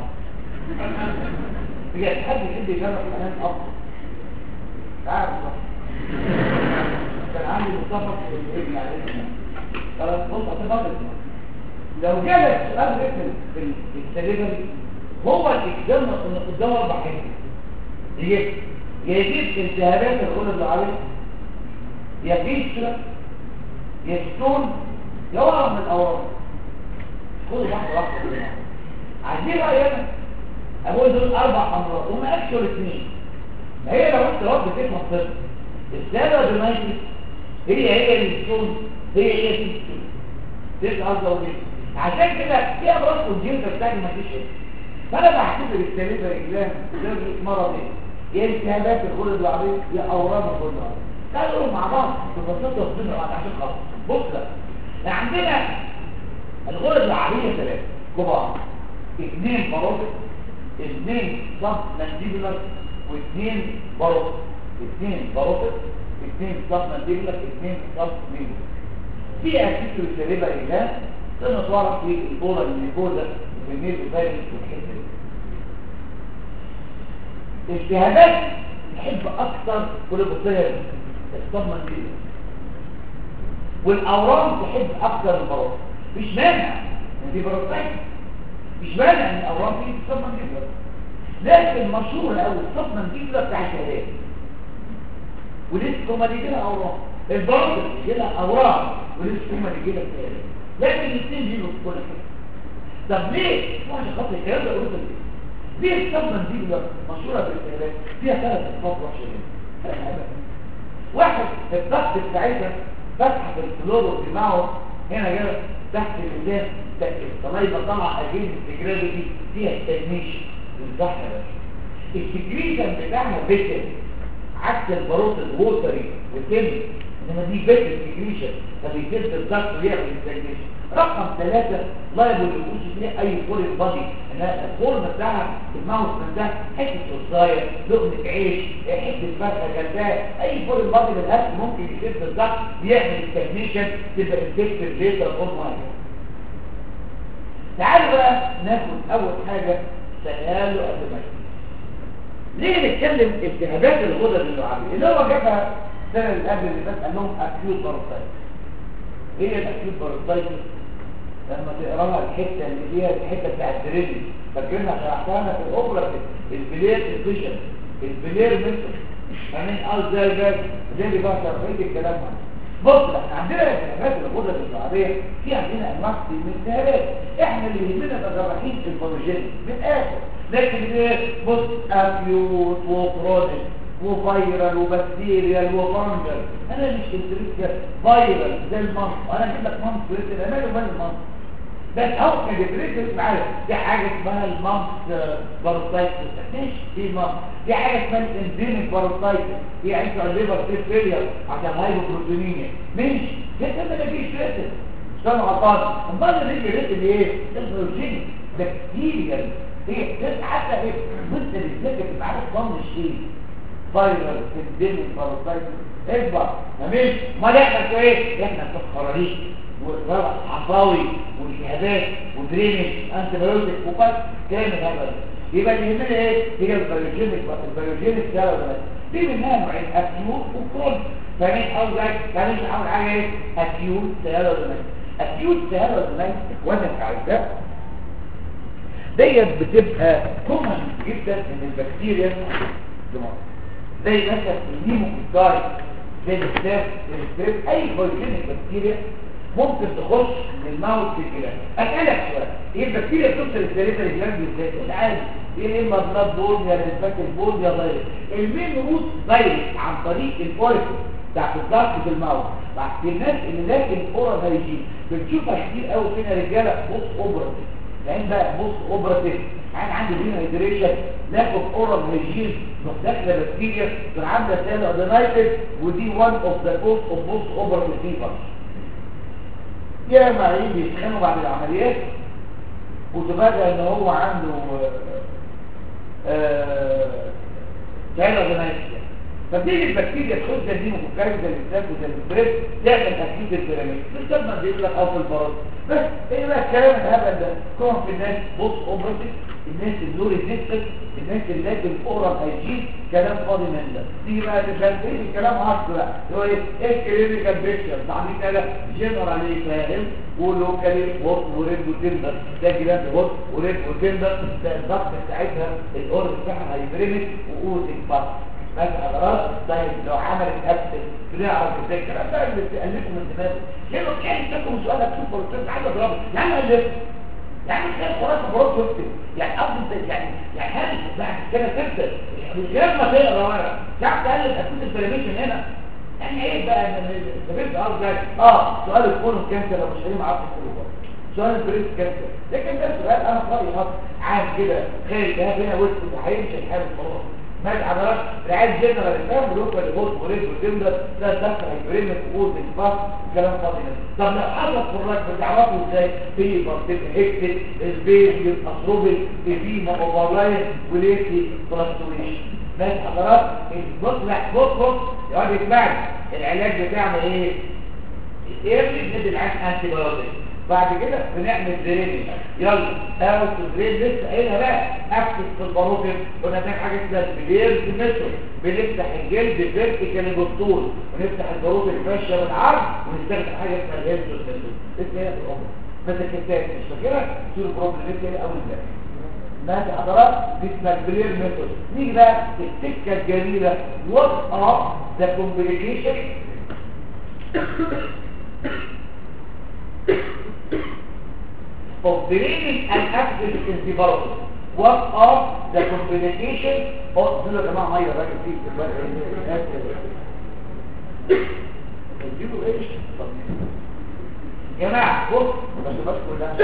S2: بجد حد يحب يجرب حنان افضل تعرف بقى كان عندي مصطفى في ابن عليه خلاص بص هتفضل لو جالك سؤال رسم في السليبري هو الاكزام ان قدامه اربع حاجات يجيب يجيب التهابات الغدد العريض يا فيشرا يا ستون يا ورم من الاورام خد واحده واحده كده عايزين بقى هنا اقول دول اربع امراض هم اكشوال اثنين ما هي لو انت رد تفهم طب السبب المايكري هي هي الستون هي هي الستون تبقى قصده ايه عشان كده في امراض كونجنتال بتاعتي ما فيش ايه فانا بعتبر السليبر اجلام ده مرض ايه يا التهابات الغدد العريض يا اورام الغدد العريض تعالوا مع بعض ببساطه وبدون بعض عشان خلاص بص بقى عندنا الغدد العريضيه ثلاثه كبار اثنين باروتك اثنين سب مانديبولار واثنين باروتك اثنين باروتك اثنين سب مانديبولار اثنين سب مانديبولار في اسيتو السليبر اجلام تنطورك في البولا النيكولا والميل بفارس والحته دي التهابات نحب اكثر كل بصير الصدمه دي والاورام تحب اكثر البراءه مش مانع ان دي براءه مش مانع ان الاورام دي الصدمه دي لكن مشهور قوي الصدمه دي بتاع الشهادات ولسه هما اللي لها اورام البراءه دي لها اورام ولسه هما اللي لها شهادات لكن الاثنين دي كل حاجه طب ليه؟ عشان خاطر الكلام ده قلت ليه؟ ليه الصدمه دي مشهوره بالشهادات فيها ثلاث اصفار وحشين واحد الضغط بتاعتها فتحة الفلور معه هنا كده تحت اللسان الصلايبة طالعة اجين الجرافيتي فيها التجميش الضغط ده السكريشن بتاعها بيتل عكس الباروت الووتري وتم انما دي بيتل سكريشن فبيسد الضغط ويعمل التجميش رقم ثلاثة لا يبدو يكونش فيه اي فورين بادي انها الفورم بتاعها الماوس من ده حته صغير لقمه عيش حته فرخه جلداء اي فورين بادي من الاكل ممكن يسد الضغط يعمل التكنيشن تبقى انفكتد ليتر فور مايك تعالوا بقى ناخد اول حاجه سيالو ادمايتس ليه نتكلم التهابات الغدد اللعابيه اللي هو جابها السنه اللي قبل اللي فات قال لهم اكيوت باراسايتس ايه الاكيوت باراسايتس لما تقراها الحته اللي فيها الحته بتاع الدريبل فاكرينها شرحتها في الاوبرا البلير فيجن البلير ميثود فاهمين اه ازاي بقى زي اللي بقى شرحت الكلام ده بص احنا عندنا الالتهابات الغدد الشعبيه في عندنا انواع كتير من الالتهابات احنا اللي يهمنا كجراحين البروجين من الاخر لكن ايه بص ابيوت وكرونيك وفيرال وبكتيريال وفانجل انا مش انتريكيا فيرال زي المنط انا اجيب لك منط كويس انا مالي ومال المنط بس هو كان بيدرس معايا دي حاجه اسمها المامس باروسايتس ماشي دي المامس دي حاجه اسمها الانزيميك باروسايتس دي عايز الليفر سيل فيلير عشان هايبوبروتينيميا ماشي ده كده ما فيش ريتم مش انا غلطان امال اللي يجي ريتم ايه البروتين بكتيريا هي بس حتى ايه وانت بتذاكر تبقى عارف ضمن ايه فايرال انزيميك باروسايتس اكبر ماشي امال احنا ايه احنا كخراريش وضرب حصاوي والشهادات ودرينج انت بايوتيك وقت كامل هذا يبقى اللي يهمنا ايه هي البيوجينيك البيوجينيك سيرا دي منها نوعين اكيوت وكرون فاهمين قصدي فاهمين اول حاجه ايه اكيوت سيرا اكيوت سيرا وانا كعزاء ديت بتبقى كومن جدا ان البكتيريا زي مثلا النيموكوكاي زي الستاف الستاف اي بيوجينيك بكتيريا ممكن تخش من الماوس في الجلاند اسالك سؤال ايه البكتيريا بتوصل السليفه للجلاند ازاي انت عارف ايه اما بلاد بول يا لسباك البول يا فيروس المين روت فيروس عن طريق الاوريكل بتاعت الضغط في الماوس بعد الناس اللي لكن اورال هيجين بنشوفها كتير قوي فينا رجاله بص اوبراتيف لان بقى بص اوبراتيف انا عندي فينا هيدريشن لاكو اورال هيجين داخله بكتيريا عامله سيل ادينايتس ودي وان اوف ذا كوز اوف بص اوبراتيف فيفر يا معين بيسخنوا بعد العمليات وتفاجأ ان هو عنده جايلة جنايسيا فتيجي البكتيريا تخش زي دي وكاية زي الاسلاك وزي البريد تعمل تكتيك البيراميد مش لما بيقول لك او في البراز بس ايه بقى الكلام الهبل ده كون في الناس بص اوبرتيف الناس اللوري ديستك الناس اللي لكن اورال هيجين كلام فاضي من ده دي بقى تفرقين الكلام عكس بقى هو ايه ايه كلينيكال بيكتشر بعدين كده جنرال عليه فاهم ولوكالي ووت وريد وتندر ده جلاند ووت وريد وتندر ده الضغط بتاعتها الاورال بتاعها هيبرمت وقوه الفرق بس حضرات طيب لو عملت ابسل بنعرف ازاي الكلام ده اللي بتألفه من دماغه ليه يعني تاكل سؤالك شوف ولا تنسى عايز اضربه يعني الف يعني مش كده خلاص خلاص شفت يعني قصدي يعني يعني هل بعد كده تبدا من غير ما تقرا ورقه تعرف تالف اساس البريميشن هنا يعني ايه بقى ان استفدت ارجع اه سؤال الكون كانسر لو مش هيما عارف الكون سؤال البريس كانسر لكن ده سؤال انا في رايي خاص عام كده خارج ده هنا وسط هيمشي الحال خلاص ماشي حضرتك رعاية جنرال الفهم بلوكا لبوت وريد وتمدر ده دخل هيبريمك وقود الفاس الكلام فاضي ده طب لو حصل فراك بتعرفوا ازاي في مرتبة هكتب البيت يبقى صروبي في مقبولاين وليتي ترانسوريشن ماشي حضرتك بص لا بص بص يقعد يسمعني العلاج بتاعنا ايه؟ ايه بندي العلاج انتي بايوتيك بعد كده بنعمل درينج يلا اوت درين لسه قايلها بقى اكتب في الباروكن قلنا بنعمل حاجه اسمها بليرز ميثود بنفتح الجلد فيرتيكال بالطول ونفتح الباروكن فاشيا بالعرض ونستخدم حاجه اسمها الهيرتوس ميثود اسمها هي في العمر بس الكتاب مش فاكرها تصير بروبلم ايه اول امبارح ماشي حضرات دي اسمها البلير ميثود نيجي بقى السكه الجميله وات ار ذا كومبليكيشن of draining and access in the body. What are the complications of دول يا جماعه ميه راجل فيه اديله ايش يا جماعه بص بس بس كلها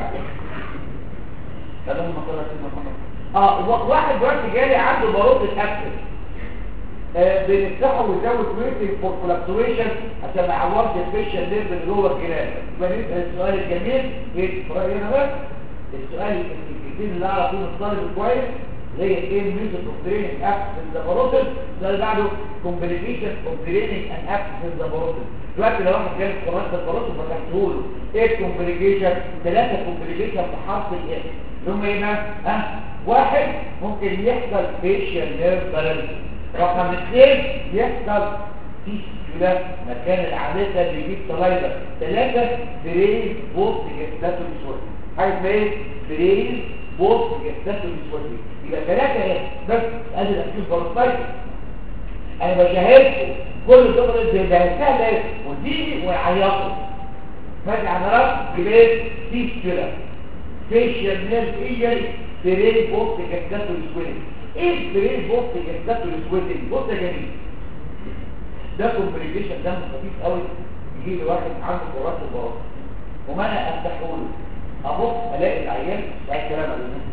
S2: كلام ما طلع كلمه محمد اه واحد دلوقتي جالي عنده باروت الاكسس آه بنفتحه ويزود ويتنج فور فلكتويشن عشان ما يعورش الفيشل نيرف اللي جوه الجلاد يبقى نسال السؤال الجميل ايه هنا بقى السؤال الكتير اللي اعرف منه الطالب كويس اللي هي ايه الميثود اوف تريننج اكسس ان ذا باروتل ده اللي بعده كومبليكيشن اوف تريننج ان اكسس ان ذا باروتل دلوقتي لو واحد جالس قرات الباروتل فتحته له ايه الكومبليكيشن ثلاثه كومبليكيشن بحرف الايه اللي هم ايه بقى ها واحد ممكن يحصل فيشل نيرف بالانس رقم اثنين يحصل فيستولا مكان العادة اللي يجيب سلايدر ثلاثة بريز بوست جستاتو بسوتي حاجة اسمها ايه؟ بريز بوست جستاتو بسوتي يبقى ثلاثة ايه؟ بس ادي الأكيد بروستايتس انا بشاهدكم كل دكتور بيبهتها ليه وتيجي ويعيطوا فاجئ عضلات جبال فيستولا فيشيال نيرف ايجري فرين بوست كاستاتو سويلنج ايه الفرين بوست كاستاتو سويلنج بص يا جميل ده كومبليكيشن دم خفيف قوي يجي لي واحد عنده قرات البراز وما انا افتحه له ابص الاقي العيان بعد كلام عليه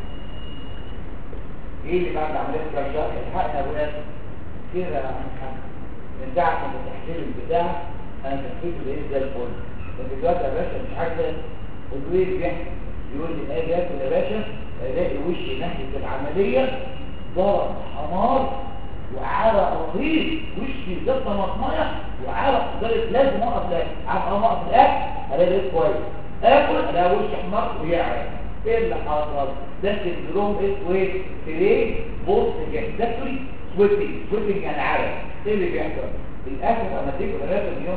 S2: ايه اللي بعد عمليه كراشات الحقنا يا ولاد كده يا عم محمد من ساعه ما فتحت لي البتاع انا تحسيته بايه زي الفل لكن دلوقتي يا باشا مش عارف الويل بيحكي يقول لي اجي اكل يا باشا الاقي وشي ناحيه العمليه ضرب حمار وعرق رهيب وشي زي طماطمايه وعرق لدرجه لازم اقف لاكل عارف انا اقف لاكل الاقي لقيت كويس اكل الاقي وشي احمر ويعرق ايه اللي حصل ده سندروم اسمه ايه فري بوست جاستري سويتنج سويتنج يعني عرق ايه اللي بيحصل للاسف انا اديكم ثلاثه اليوم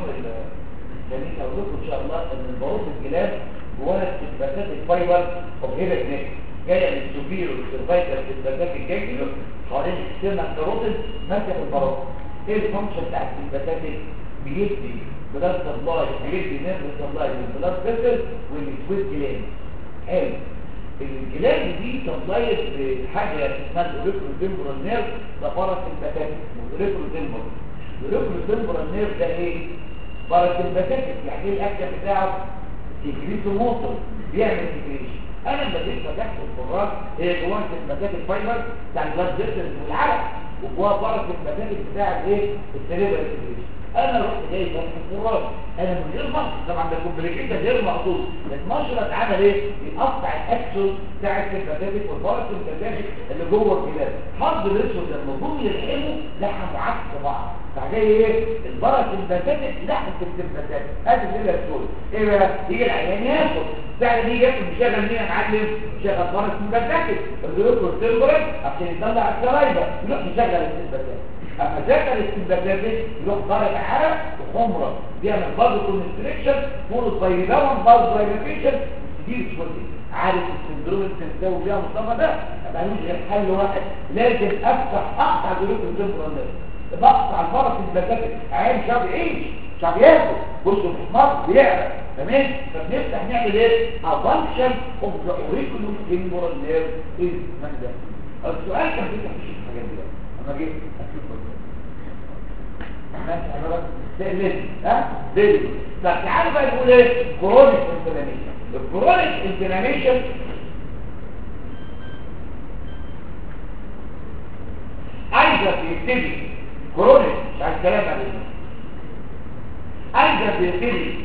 S2: جميل اقول لكم ان شاء الله ان البروز الجلاد جواها استثباتات الفايبر اوف هيلر نيك جايه من السوبيرو السيرفايكال استثباتات الجاكيلو حوالين السيرنا الكاروتيد ماسكه البروز ايه الفانكشن بتاع الاستثباتات دي بيدي بلاد سبلاي بيدي نيرف سبلاي للبلاد فيسل والسويت جلاند حلو الجلاند دي سبلايت بحاجه اسمها الاوريكولو تمبرال نيرف ده فرس الباتاتيك الاوريكولو تمبرال الاوريكولو تمبرال نيرف ده ايه فرس الباتاتيك يعني ايه الاكشن بتاعه تجريته موتور بيعمل تجريش انا لما جيت فتحت الفراغ هي جوه الباتاتيك فايبر بتاع البلاد فيسل والعرق وجوه فرس الباتاتيك بتاع الايه السيريبرال تجريش انا رحت جاي فتح الفراغ انا من غير مقصد طبعا ده كومبليكيشن غير مقصود المشرط عمل ايه بيقطع الاكسون بتاع السيمباتيك والبارس السيمباتيك اللي جوه الكلاب حظ الاسود لما جم يلحموا لحموا عكس بعض فجاي ايه البارس السيمباتيك لحم السيمباتيك ادي الليله السود ايه بقى يجي العيان ياكل ساعه يجي ياكل مشغل مين يا معلم شغل بارس السيمباتيك الريوكو تمبرال عشان يطلع السلايفا يروح يشغل السيمباتيك اما ذاكر الاستنباتات يروح ضارب عرق وحمرة بيعمل برضه كونستريكشن فورس باي داون برضه دايلاتيشن كتير شويه عارف السندروم التنساوي فيها مصطفى ده ما ملوش غير حل واحد لازم افتح اقطع جلوك الجمبرال بقطع الفرس البكاتك عين شاب يعيش شاب ياكل بصوا الحمار بيعرق تمام فبنفتح نعمل ايه افانكشن اوف ذا اوريكولو جمبرال نيرف از من ده السؤال كان بيفتح مش الحاجات دي انا جيت اشوف ها دي طب تعالوا بقى نقول ايه كرونيك انفلاميشن الكرونيك انفلاميشن عايزه بيبتدي كرونيك مش عايز كلام عليه عايزه بيبتدي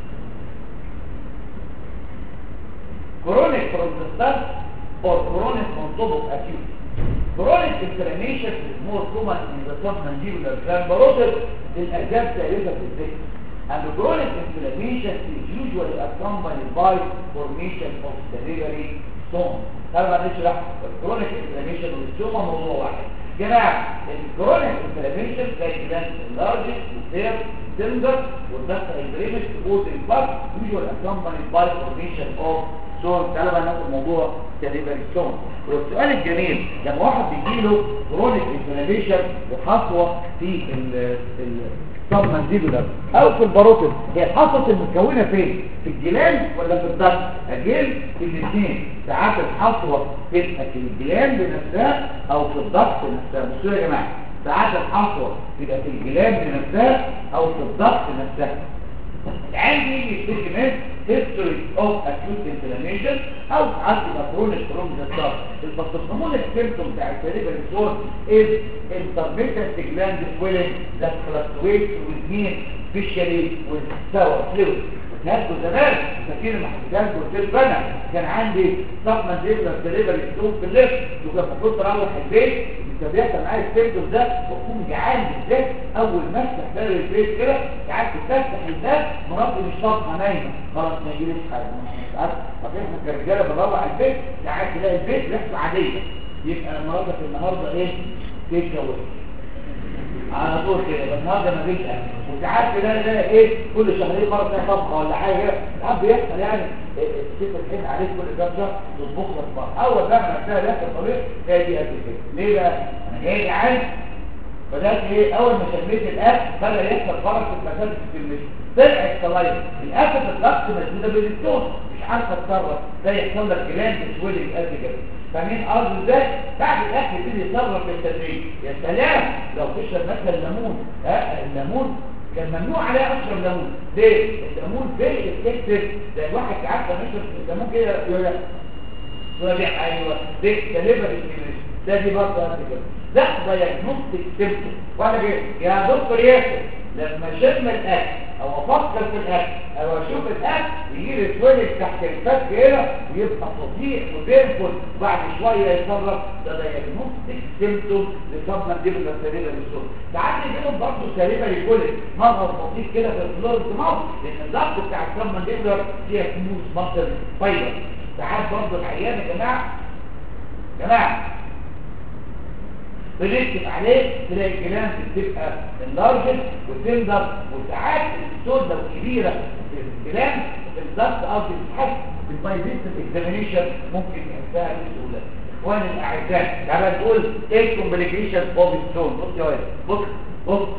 S2: كرونيك بروستات or chronic on top of acute chronic inflammation is more common in the submandibular gland parotid للأسباب ثالثة في الذكر and the chronic inflammation is usually accompanied by formation of salivary stone طبعا نشرح الكرونيك inflammation والستوما موضوع واحد جماعة الكرونيك inflammation زي جلاند اللارجس والسير تندر والدخل البريمش تقول الفرق usually accompanied by formation of stone تعالوا بقى ناخد موضوع salivary stone والسؤال الجميل لما واحد بيجيله كرونيك انفلاميشن وحصوه في السبمنديبولار او في الباروتيد هي الحصوه المتكونه فين في الجلان ولا في الضغط اجيل في الاثنين ساعات الحصوه تبقى في الجلان بنفسها او في الضغط نفسها بصوا يا جماعه ساعات الحصوه تبقى في الجلان بنفسها او في الضغط نفسها العين دي يشتكي من history of acute inflammation او ساعات يبقى chronic from the start الباثوجنومون symptom بتاع السيريبرال سور is intermittent gland swelling that fluctuates with mean especially with sour fluid هاتوا زمان فاكر المحددات قلت لكم انا كان عندي صفمه زيبرا سيريبرال سور في الليفت وكان المفروض اروح البيت كان بيحصل معايا السيمتوم ده واكون جعان بالذات اول ما افتح باب البيت كده قعدت تفتح الباب مراتي مش طاقه نايمه خلاص ما يجيليش حاجه مش عارف طب احنا كرجاله بنروح البيت قاعد تلاقي البيت ريحته عاديه يبقى مراتك النهارده ايه تيك اواي على طول كده النهارده ما فيش اكل وساعات تلاقي ده ايه كل شهرين مره تلاقي طبخه ولا حاجه ساعات بيحصل يعني الست تحن عليك كل كام شهر تطبخ لك بره اول بقى ما تلاقي لك الطريق هي دي قد كده ليه بقى انا جاي جعان بدات ايه اول ما شميت الاكل بدا يحصل فرق في المسافه في المشي طلع الصلايب الاكل الضغط مسدوده بالستون مش عارفه تتصرف ده يحصل لك جلاند تولد قد كده فاهمين قصدي ازاي بعد الاكل يبتدي يتصرف بالتدريج يا سلام لو تشرب مثلا ليمون ها الليمون كان ممنوع عليه اشرب ليمون ليه الليمون فيري افكتيف ده الواحد ساعات لما يشرب الليمون كده يقول لك ربيع ايوه ده ده ليفر ده دي برضه قد كده ده دايجنوستيك سيمبتوم وانا جاي يا دكتور ياسر لما شم الاكل او افكر في الاكل او اشوف الاكل يجي لي سويلك تحت الفك هنا ويبقى فظيع وبينفل بعد شويه يتصرف ده دايجنوستيك سيمبتوم لصدمه دي بالسريره للصوت ساعات يجيلهم برضه سريره لكل مغص بسيط كده في الفلور دماغ لان الضغط بتاع الصدمه دي فيها سموث مصر فايبر ساعات برضه العيان يا جماعه جماعه بنكتب عليه تلاقي الجلان بتبقى اللارجل وتندر وساعات السود لو كبيرة في الجلان الضغط قصدي بتحس بالبايزيستم اكزامينيشن ممكن ينساها بسهولة اخواني الاعزاء تعالى نقول ايه الكومبليكيشن اوف ستون بص يا ولد بص بص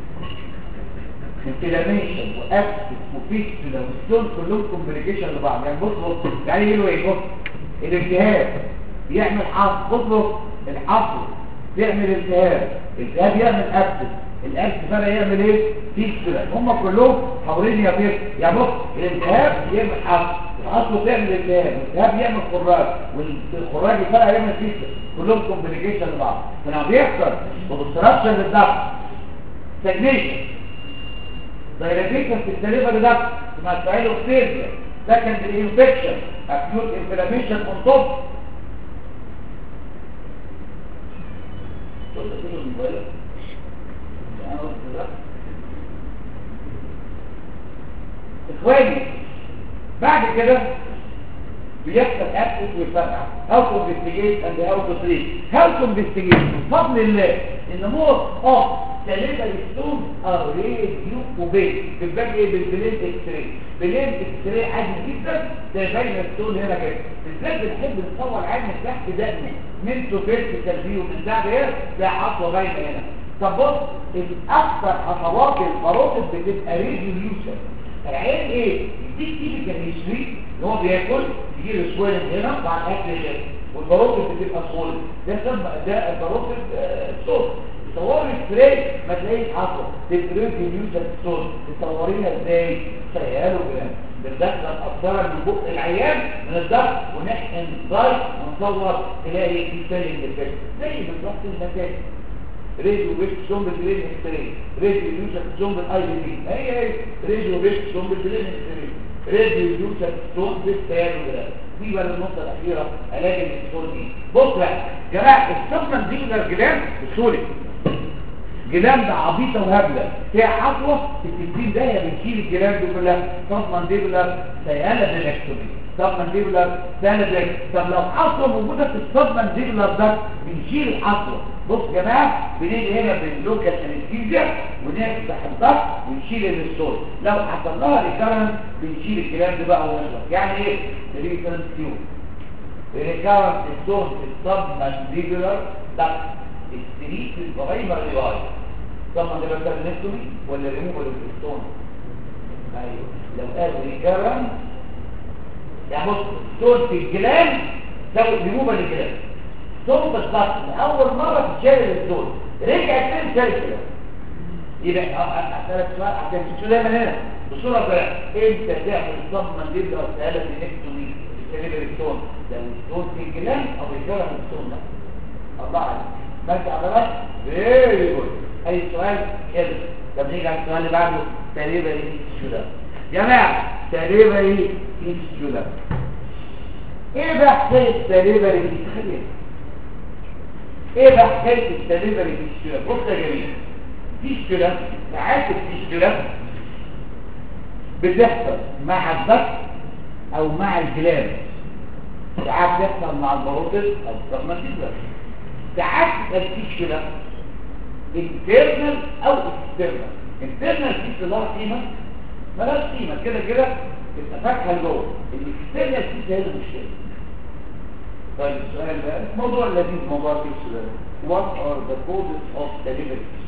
S2: انفلاميشن واكسس وفيكسولا والستون كلهم كومبليكيشن لبعض يعني بص بص يعني يقولوا ايه بص الالتهاب بيعمل حصر بص بص الحصر بيعمل التهاب التهاب يعمل اكسس الاكسس بقى يعمل ايه فيكسولا هم كلهم حوالين يا بيت يا بص الالتهاب يعمل حصر الحصر بيعمل التهاب الالتهاب يعمل خراج والخراج بقى يعمل فيكسولا كلهم كومبليكيشن لبعض فلما بيحصل اوبستراكشن للضغط ستاجنيشن دايرابيكس في السليفة ده اسمها سايلوكسيريا سكند انفكشن اكيوت انفلاميشن اون توب اخواني بعد كده بيحصل اكسس ويفرقع هاو تو انفستيجيت اند هاو تو تريت هاو تو انفستيجيت بفضل الله ان مور اوف ثلاثة الستون اه راديو وبين بالباقي ايه بالبلين اكس راي بلين اكس راي عادي جدا ده باين الستون هنا كده بالذات بنحب نصور عين تحت دقنه من تو فيرتيكال فيو من ده غير ده خطوه باينه هنا طب بص الاكثر خطوات الفاروتس بتبقى ريزوليوشن العين ايه يديك تيبيكال هيستوري ان هو بياكل يجي له سويلنج هنا مع الاكل هنا والباروتس بتبقى صول ده سمى ده الباروتس صول تصوري السبراي ما تلاقيش حصل تبقى يوزر ستون تصوريها ازاي خياله جرام بندخل اقدار من بق العيان من الضغط ونحقن ضغط ونصور تلاقي في سيلينج افكت زي بالظبط المكان ريديو بيك زوم بالبرين اكستري ريديو يوزر زوم بالاي بي هي هي ريديو بيك زوم بالبرين اكستري ريديو يوزر زوم بالخياله جرام دي بقى النقطه الاخيره علاج الستون دي بص بقى جماعه السبمنت دي الجلام بسهوله جلام ده عبيطة وهبلة فيها حصوة التنتين ده هي بتشيل الجلام دي كلها صف مانديبولار سيالة ديلكتومي صف مانديبولار سيالة ديلكتومي طب لو حصوة موجودة في الصف مانديبولار ده بنشيل الحصوة بص يا جماعة بنيجي هنا باللوكال انستيزيا ونفتح الضغط ونشيل الستون لو حصل لها ريكارنس بنشيل الجلام ده بقى ونشرب يعني ايه؟ ريكارنس تيوب ريكارنس ستون في الصف مانديبولار ده الستريت البرايمر ريواية طبعا ده بقى نكتومي ولا ريموفال الستون ايوه لو قال ريكارن يعني بص ستون في الجلان سوي ريموفال الجلان ستون بالضبط من اول مره تتشال الستون رجع تاني شال كده يبقى اسالك سؤال عشان تشوف دايما هنا بصوره بقى امتى تعمل صدمه جدا سهله النكتومي السليبر ستون لو ستون في الجلان او ريكارن الستون ده الله عليك ماشي حضرتك فيري جود اي سؤال حلو طب نيجي على السؤال اللي بعده تقريبا ايه السؤال جماعه تقريبا ايه السؤال ايه بقى حكايه تقريبا ايه ايه بقى حكايه التقريبا ايه السؤال بص يا جميل في سؤال ساعات في سؤال بتحصل مع الضغط او مع الجلاد ساعات بتحصل مع البروتس او السبماتيزر ساعات مفيش كده internal او external internal في صلاح قيمة ملاش قيمة كده كده تبقى فاتحة لجوه الاكسترنال في هذا المشكلة طيب السؤال ده موضوع لذيذ موضوع في السؤال what are the causes of delivery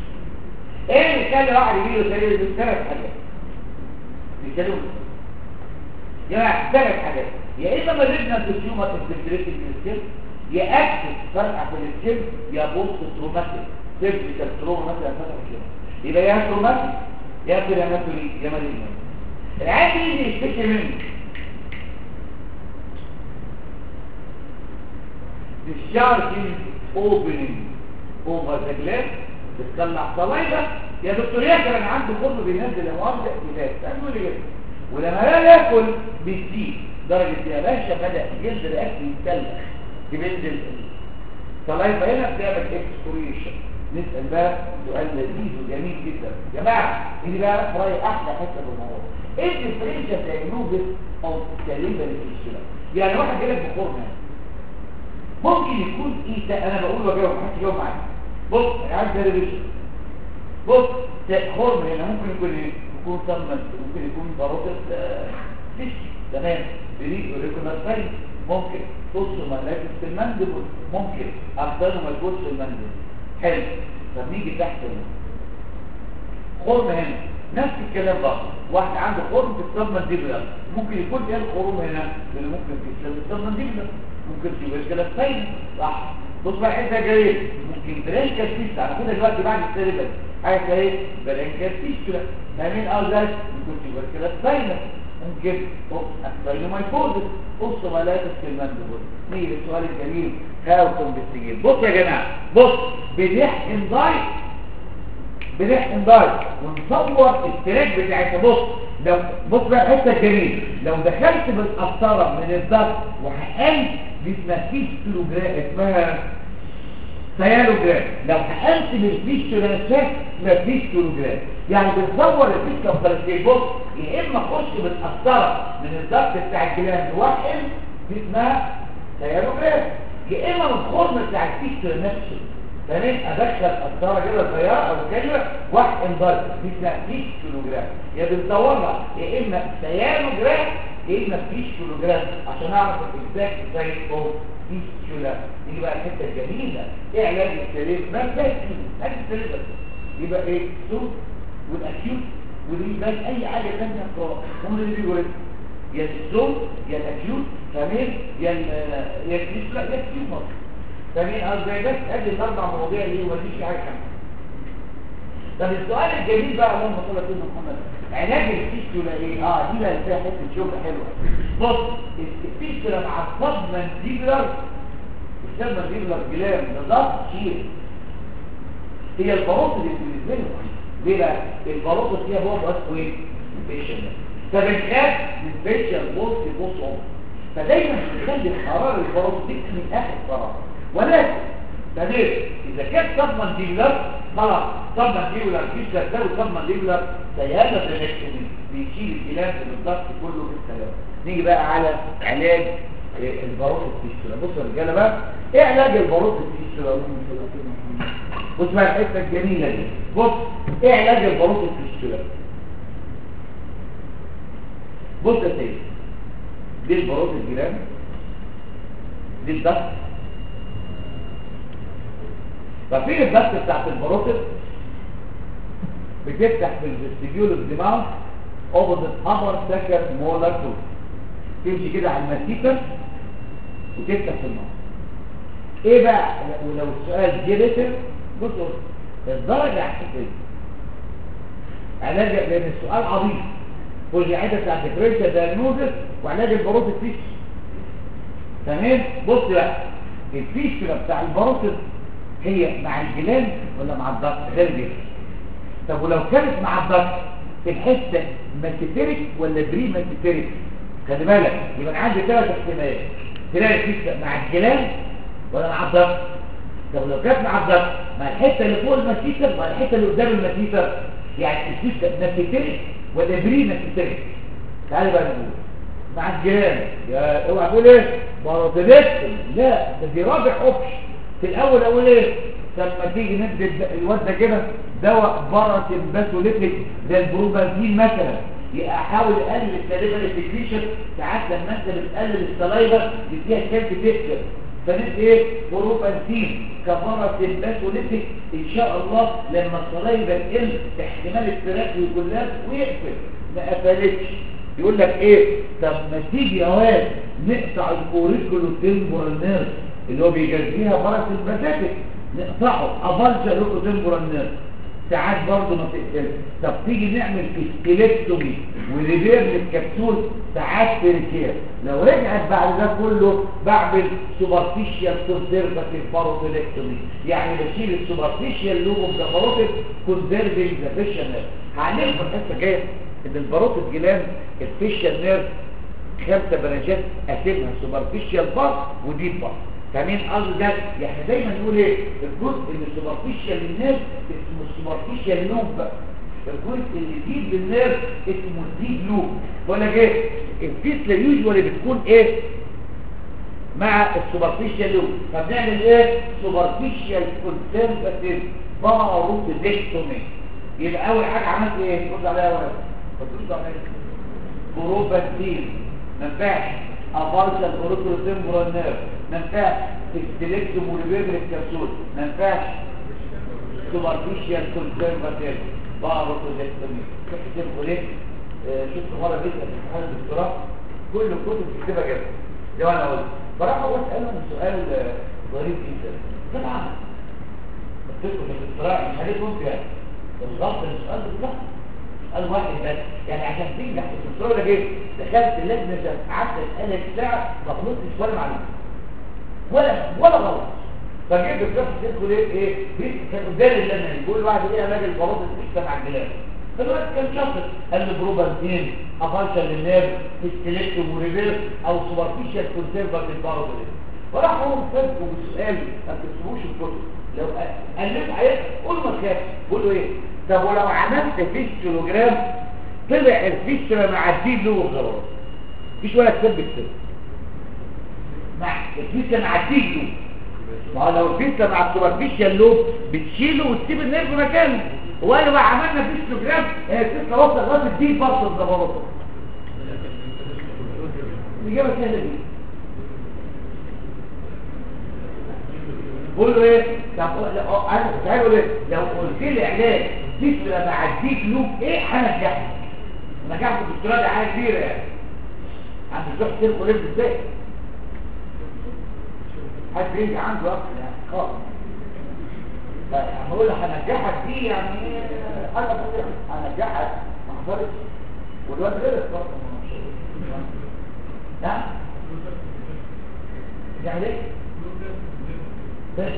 S2: يخلي واحد يجي له سرير ثلاث حاجات بيسالوه يا جماعه ثلاث حاجات يا اما مالجنا تشيومر انفلتريتنج السكيل يا اكتف فرقع في السكيل يا بوست تروماتيك سيرفيكال تروما مثلا فتح كده يبقى يا تروماتيك يا فيلاماتوري يا مالجنا العادي يجي يشتكي منه discharging opening over the glass بتطلع صلايبة يا دكتور ياسر انا عندي خرم بينزل يا مؤاخذة اكتفاء تعملوا لي كده ولما لا ياكل بيزيد درجة يا باشا بدأ جلد الاكل يتسلخ يبنزل صلايبة هنا بتعمل اكسبوريشن نسأل بقى سؤال لذيذ وجميل جدا يا جماعة دي بقى في رأيي احلى حتة بالموضوع ايه الديفرنشال دايجنوزس او كلمة للاشتراك يعني واحد جالك بخرم هنا ممكن يكون ايه ده انا بقول واجاوب محدش يجاوب معايا بص انا عايز ديريفيشن بص ده خرم هنا ممكن يكون ايه يكون سمنت ممكن يكون باروتة فيش تمام بريق وريكونال ممكن بص ملاكس في المندبل ممكن افضله مجهول في المندبل حلو طب نيجي تحت هنا خرم هنا نفس الكلام بقى واحد عنده خرم في السبمن ديبلر ممكن يكون ايه الخروم هنا اللي ممكن في السبمن ديبلر ممكن تبقى كده فاين صح بص بقى حته جايه ممكن برانكاتيس على كده دلوقتي بعد السيربل حاجه ايه برانكاتيس كده فاهمين اه ده ممكن تبقى كده فاين ممكن اكبر ما يفوز بص ملاك السلمان دول نيجي للسؤال الجميل هاو كونفستيجيت بص يا جماعه بص بنحقن ضايق بنحقن ضايق ونصور التراك بتاعتها بص لو بص بقى الحته الجميله لو دخلت بالقسطره من الضغط وحقنت دي اسمها فيستولوجرام اسمها سيالوجرام لو حقنت بالفيستولوجرام اسمها فيستولوجرام يعني بنصور الفيستولوجرام بص يا اما اخش بالقسطره من الضغط بتاع الجلاند واحقن دي اسمها سيالوجرام يا اما من الخرم بتاع الفيستول نفسه تمام ادخل قسطره كده صغيره او كده واحقن ضغط دي اسمها فيستولوجرام يا بنصورها يا اما سيالوجرام يا اما فيستولوجرام عشان اعرف الاكزاكت سايز اوف فيستولا دي بقى الحته الجميله ايه علاج السليم ما بس علاج السليم يبقى ايه سوق والاكيوت ودي بس اي حاجه ثانيه خالص هم اللي بيقولوا يا السوق يا الاكيوت تمام يا يا الفيستولا يا التيومر تمام قصدي بس ادي الاربع مواضيع اللي ما فيش حاجه كمان طب السؤال الجميل بقى اللهم صل على سيدنا محمد علاج الفيستولا ايه اه دي بقى فيها حته شغل حلوه بص الفيستولا مع السبمنديبلر السبمنديبلر جلام بالظبط شيل هي الباروت اللي بالنسبه لي ليه بقى الباروت فيها بوب اسمه ايه الفيشن فبنخاف من الفيشن بوست بوست عمر فدايما بنخلي الحراره الباروت دي من اخر قرار ولكن تمام اذا كان سبمنديبلر خلاص سبمنديبلر فيستولا تساوي سبمنديبلر سيادة الهكتومي بيشيل الجلاس من الضغط كله بالسلام نيجي بقى على علاج الباروت الفيستولا بصوا يا رجاله بقى ايه علاج الباروت الفيستولا بص بقى الحته الجميله دي بص ايه علاج الباروت الفيستولا بص يا سيدي دي الباروت الجلان دي الضغط ففين الضغط بتاعت الباروتس بتفتح في الفستيبيول الدماغ اوبوزيت ابر سكر مولر توث تمشي كده على المسيكه وتفتح في الماء ايه بقى ولو السؤال جه ريتر بصوا الدرجه الحساسيه علاج لان السؤال عظيم والقاعده بتاع الديفرنشال دايجنوزس وعلاج الباروتس فيش تمام بص بقى الفيش بتاع الباروتس هي مع الجلال ولا مع الضغط ده اللي بيفرق طب ولو كانت مع الضغط في الحته ماتيتيريك ولا بري ماتيتيريك خلي بالك يبقى انا عندي ثلاث احتمالات تلاقي فيك مع الجلال ولا مع الضغط طب لو كانت مع الضغط مع الحته اللي فوق الماتيتر مع الحته اللي قدام الماتيتر يعني الفيك ماتيتيريك ولا بري ماتيتيريك تعالى بقى نقول مع الجلال يا اوعى تقول ايه باروديلكتوم لا ده دي رابع اوبشن في الاول اقول ايه لما تيجي ندي الواد ده كده دواء باراسمباسوليتيك زي البروبازين مثلا احاول اقلل السليفري سكريشن ساعات لما انت بتقلل السلايفا يديها كانت تكتر فندي ايه بروبانتين كفاره الباسوليتيك ان شاء الله لما الصلايبه تقل احتمال الفراخ كلها ويقفل ما قفلتش يقول لك ايه طب ما تيجي يا واد نقطع الاوريكولو تمبورال نيرف اللي هو بيجازيها فرس الباسيفيك نقطعه افالجا لوكو تمبورال نيرف ساعات برضه ما تقتلش طب تيجي نعمل سكيلكتومي وريبير للكبسول ساعات تركيا لو رجعت بعد ده كله بعمل سوبرفيشال كونسيرفاتيف باروتيلكتومي يعني بشيل السوبرفيشال لوب اوف ذا باروتيد كونسيرفينج ذا فيشال نيرف هعلمكم الحته الجايه ان الباروتيد جلاند الفيشال نيرف خمسه برانشات قاسمها سوبرفيشال بار وديب بار فاهمين قصدي ده يعني دايما نقول ايه الجزء اللي سوبرفيشال للنيرف اسمه سوبرفيشال لوب بقى الجزء اللي ديب للنيرف اسمه الديب لوب بقول لك ايه الفيسلا يوجوالي بتكون ايه مع السوبرفيشال لوب فبنعمل ايه سوبرفيشال كونسيرفاتيف باروتيدكتومي يبقى اول حاجه عملت ايه رد عليها ولا ما تردش عليها بروباتين ما ينفعش افارجا الاوروكروتيمبورال نيرف ما ينفعش استلكتوم وريبيبر الكبسول ما ينفعش سوبرفيشال كونسيرفاتيف باروتيدكتومي تكتب ليه شفت مره بيسال في امتحان الدكتوراه كل الكتب بتكتبها كده زي ما انا قلت فراح هو اسالهم سؤال ظريف جدا طبعا بتكتب في الدكتوراه مش عليكم يعني بالظبط السؤال بالظبط سؤال واحد بس يعني عشان تنجح في الدكتوراه ده جه دخلت اللجنه قعدت اسالك ساعه ما خلصتش ولا معلومه ولا ولا غلط فجيت الدكتور تدخل ايه ايه كان قدام اللجنه دي بيقول واحد ايه علاج البلاط اللي مع الجلاد فالوقت كان شاطر قال لي بروبانتين افالشا للناب استلكتوم وريفيرس او سوبرفيشال كونسيرفاتيف بارودولين فراح هو مفاجئ بالسؤال ما تكتبوش الكتب لو قلت عليه قول ما تخافش قول له ايه طب ولو عملت فيستولوجرام طلع الفيستولا مع الدين له غلط مفيش ولا كتاب بكتب مع الفيستولا مع الدين له ما هو لو الفيستولا مع السوبرفيشال لوب بتشيله وتسيب النيرف مكانه وقال بقى عملنا فيستوجرام هي الفيستولا وصلت لغايه الدين برضه الزبروته الاجابه سهله دي قول له ايه طب انا كنت عايز اقول ايه لو قلت لي علاج تسلم مع الديك لوب ايه هنجحك نجحت في الدكتوراه دي حاجه كبيره يعني عند الدكتور حسين قريب ازاي حد بيجي عنده اصلا يعني خالص هقول له هنجحك دي يعني حاجه بسيطه هنجحك ما حصلتش والواد غلط برضه نعم يعني ايه بس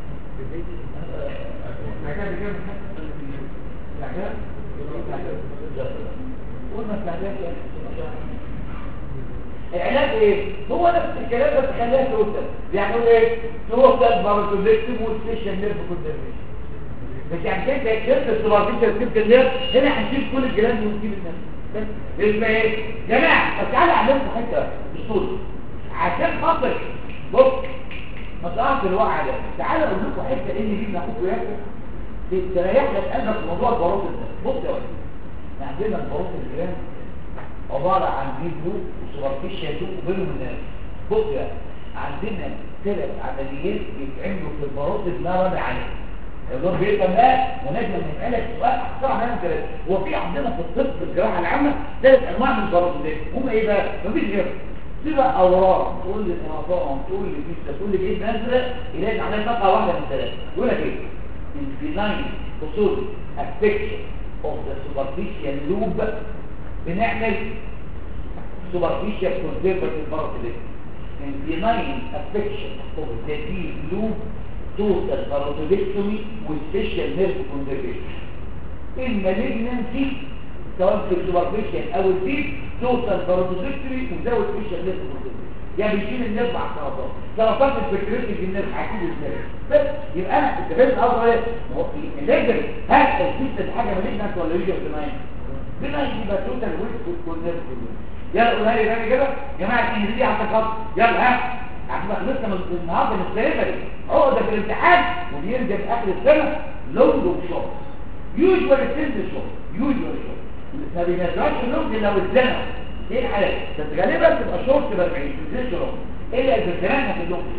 S2: العلاج ايه هو نفس الكلام بس خليها توتال يعني يقول ايه توتال بارتوزيكتيف والسيشن نيرف كونزرفيشن بس يعني انت كتبت السوبرفيشال كتبت النيرف هنا هنشيل كل الكلام ونجيب النيرف بس اسمها ايه جماعه بس تعالى اعلمكم حته بصوت عشان خاطر بص ما تقعش الوقعه ده تعالى اقول لكم حته ان دي ناخدكم ياكل تريح لك قلبك في موضوع الباروت ده بص يا ولد عندنا الباروت الجيران عباره عن ديب لوب وسوبرفيشال لوب وبينهم الناس بص يا عندنا ثلاث عمليات بيتعملوا في الباروت لا رد عليه الدور بيبقى ماء ونجم نسألك سؤال احصر عنها ثلاثة وفي عندنا في الطب في الجراحة العامة ثلاث انواع من الباروت ده هم ايه بقى مفيش غير تبقى اوراق تقول لي اعضاء تقول لي فيستا تقول لي ايه نازله يلاقي عليها طاقه واحده من ثلاثه يقول لك ايه الفيناين حصول افكشن اوف ذا سوبرفيشال لوب بنعمل سوبرفيشال كونسيرفاتيف بارتليك الفيناين افكشن اوف ذا ديب لوب توتال بارتليكتومي والسبيشال نيرف كونسيرفيشن المالجنسي سواء في السوبرفيشال او الديب توصل بارودوزكتوري وزود فيش النيرف كونسنتريشن يعني بيشيل النيرف على السرطان سرطان الفكريتي النيرف هيشيل النيرف بس يبقى انا انت فاهم الامر ايه هو في الليجر هل الفيش دي حاجه مالجنت ولا يوجد بناين بناين يبقى توتال ويت والنيرف يلا قولها لي تاني كده يا جماعه الانجليزي على الخط يلا ها احنا خلصنا من النهارده من السليفري عقده في الامتحان وبيرجع في اخر السنه لونج وشورت يوجوال سيلز شورت يوجوال شورت ما بينزلش اللونج لو اتزنق ايه الحالات بس غالبا تبقى شورت ب 40 تنزل شورت الا اذا اتزنقنا في اللونج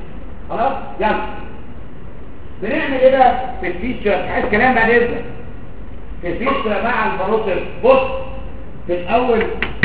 S2: خلاص يلا بنعمل ايه بقى في الفيتشر عايز كلام بعد اذنك في الفيتشر مع البروتر بص في الاول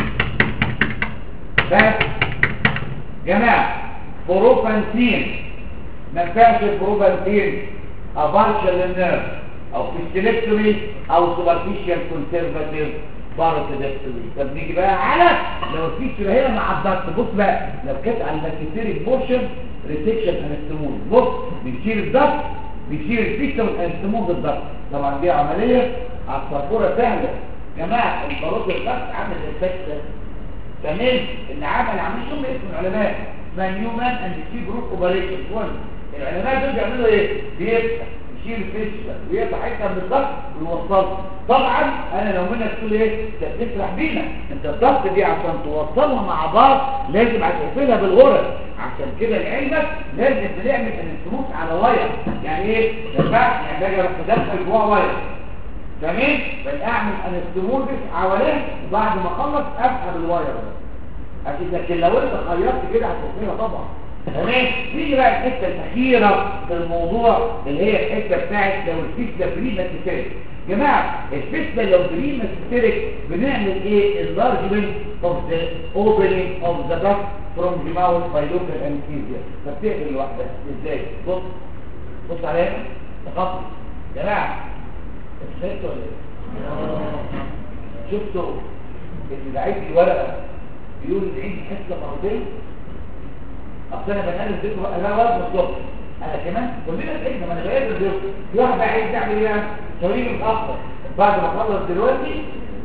S2: بس جماعه بروبانسين ما ينفعش البروبانسين ابارشال للنيرف او فيستيلكتومي او سوبرفيشال كونسرفاتيف بارتدكتومي طب نيجي بقى على لو الفيتشر هنا مع الضغط بص بقى لو كانت على الماكيتيريك بورشن ريسكشن انستموز بص بنشيل الضغط بيشيل الفيتشر والانستموز الضغط طبعا دي عمليه على السبوره سهله يا جماعه الباروت الضغط عامل زي الفكسه كمان اللي عمل عمليه شغل اسم العلماء اسمها نيومان اند سي جروب اوبريشن العلماء دول بيعملوا ايه؟ بيفتح يشيل الفيشة ويقطع حته من الضغط ويوصلها طبعا انا لو منك تقول ايه انت بتسرح بينا انت الضغط دي عشان توصلها مع بعض لازم هتقفلها بالغرز عشان كده لعلمك لازم بنعمل الانستروس على واير يعني ايه ينفع يعني باجي اروح ادخل جوه واير تمام بل اعمل انستروس حواليه وبعد ما اخلص اسحب الواير ده عشان لكن لو انت خيرت كده هتقفلها طبعا تمام دي بقى الحته الاخيره في الموضوع اللي هي الحته بتاعت لو الفيسلا بري ماتيتيريك جماعه الفيسلا لو بري ماتيتيريك بنعمل ايه enlargement of the opening of the duct from the mouth by local anesthesia فبتقفل لوحدها ازاي بص بص عليها تخطط جماعه اتفقت ولا ايه شفتوا اللي بعيد الورقه بيقول العين حته مرتين اصل انا بنقل ذكر انا وزن الصبح انا كمان كلنا تعبنا ما انا بقيت الذكر في واحد عايز يعمل ايه شويه متاخر بعد ما اخلص دلوقتي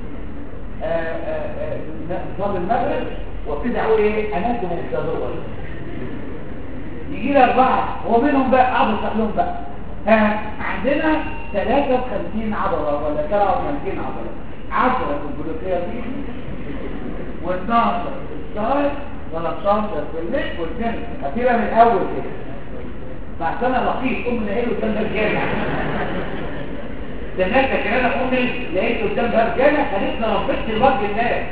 S2: نصلي المغرب وابتدي اقول ايه اناتوم الضروره يجي لي اربعه ومنهم بقى ابص لهم بقى ها عندنا 53 عضله ولا 53 عضله 10 في الجلوكيه دي و12 في الشهر 13 في الليل والجنة هتبقى من الاول كده مع سنة لطيف ام العيل قدام ده الجامع سمعت كده انا امي لقيت قدام ده الجامع خليتنا ربطت الوجه الناس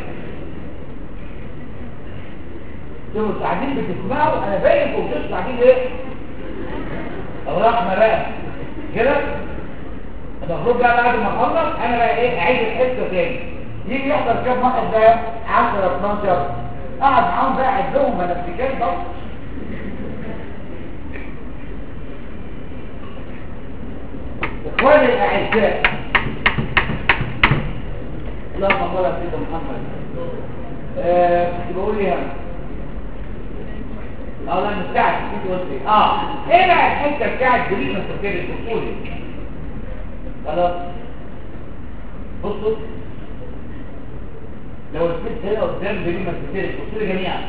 S2: انتوا قاعدين بتسمعوا انا باين وبتصوا قاعدين ايه اوراق مراه كده المفروض بقى بعد ما اخلص انا بقى ايه اعيد الحته تاني يجي يحضر كام واحد ده 10 12 قعد معاهم بقى عدهم ما نفسكاش برضه اخواني الاعزاء اللهم صل على سيدنا محمد آه كنت بقول ايه انا اه لا مستعد كنت قلت ايه اه ايه بقى الحته بتاعت بريد مسكري الاصولي خلاص بصوا لو الفيس هنا قدام بريد مسكري الاصولي جميعا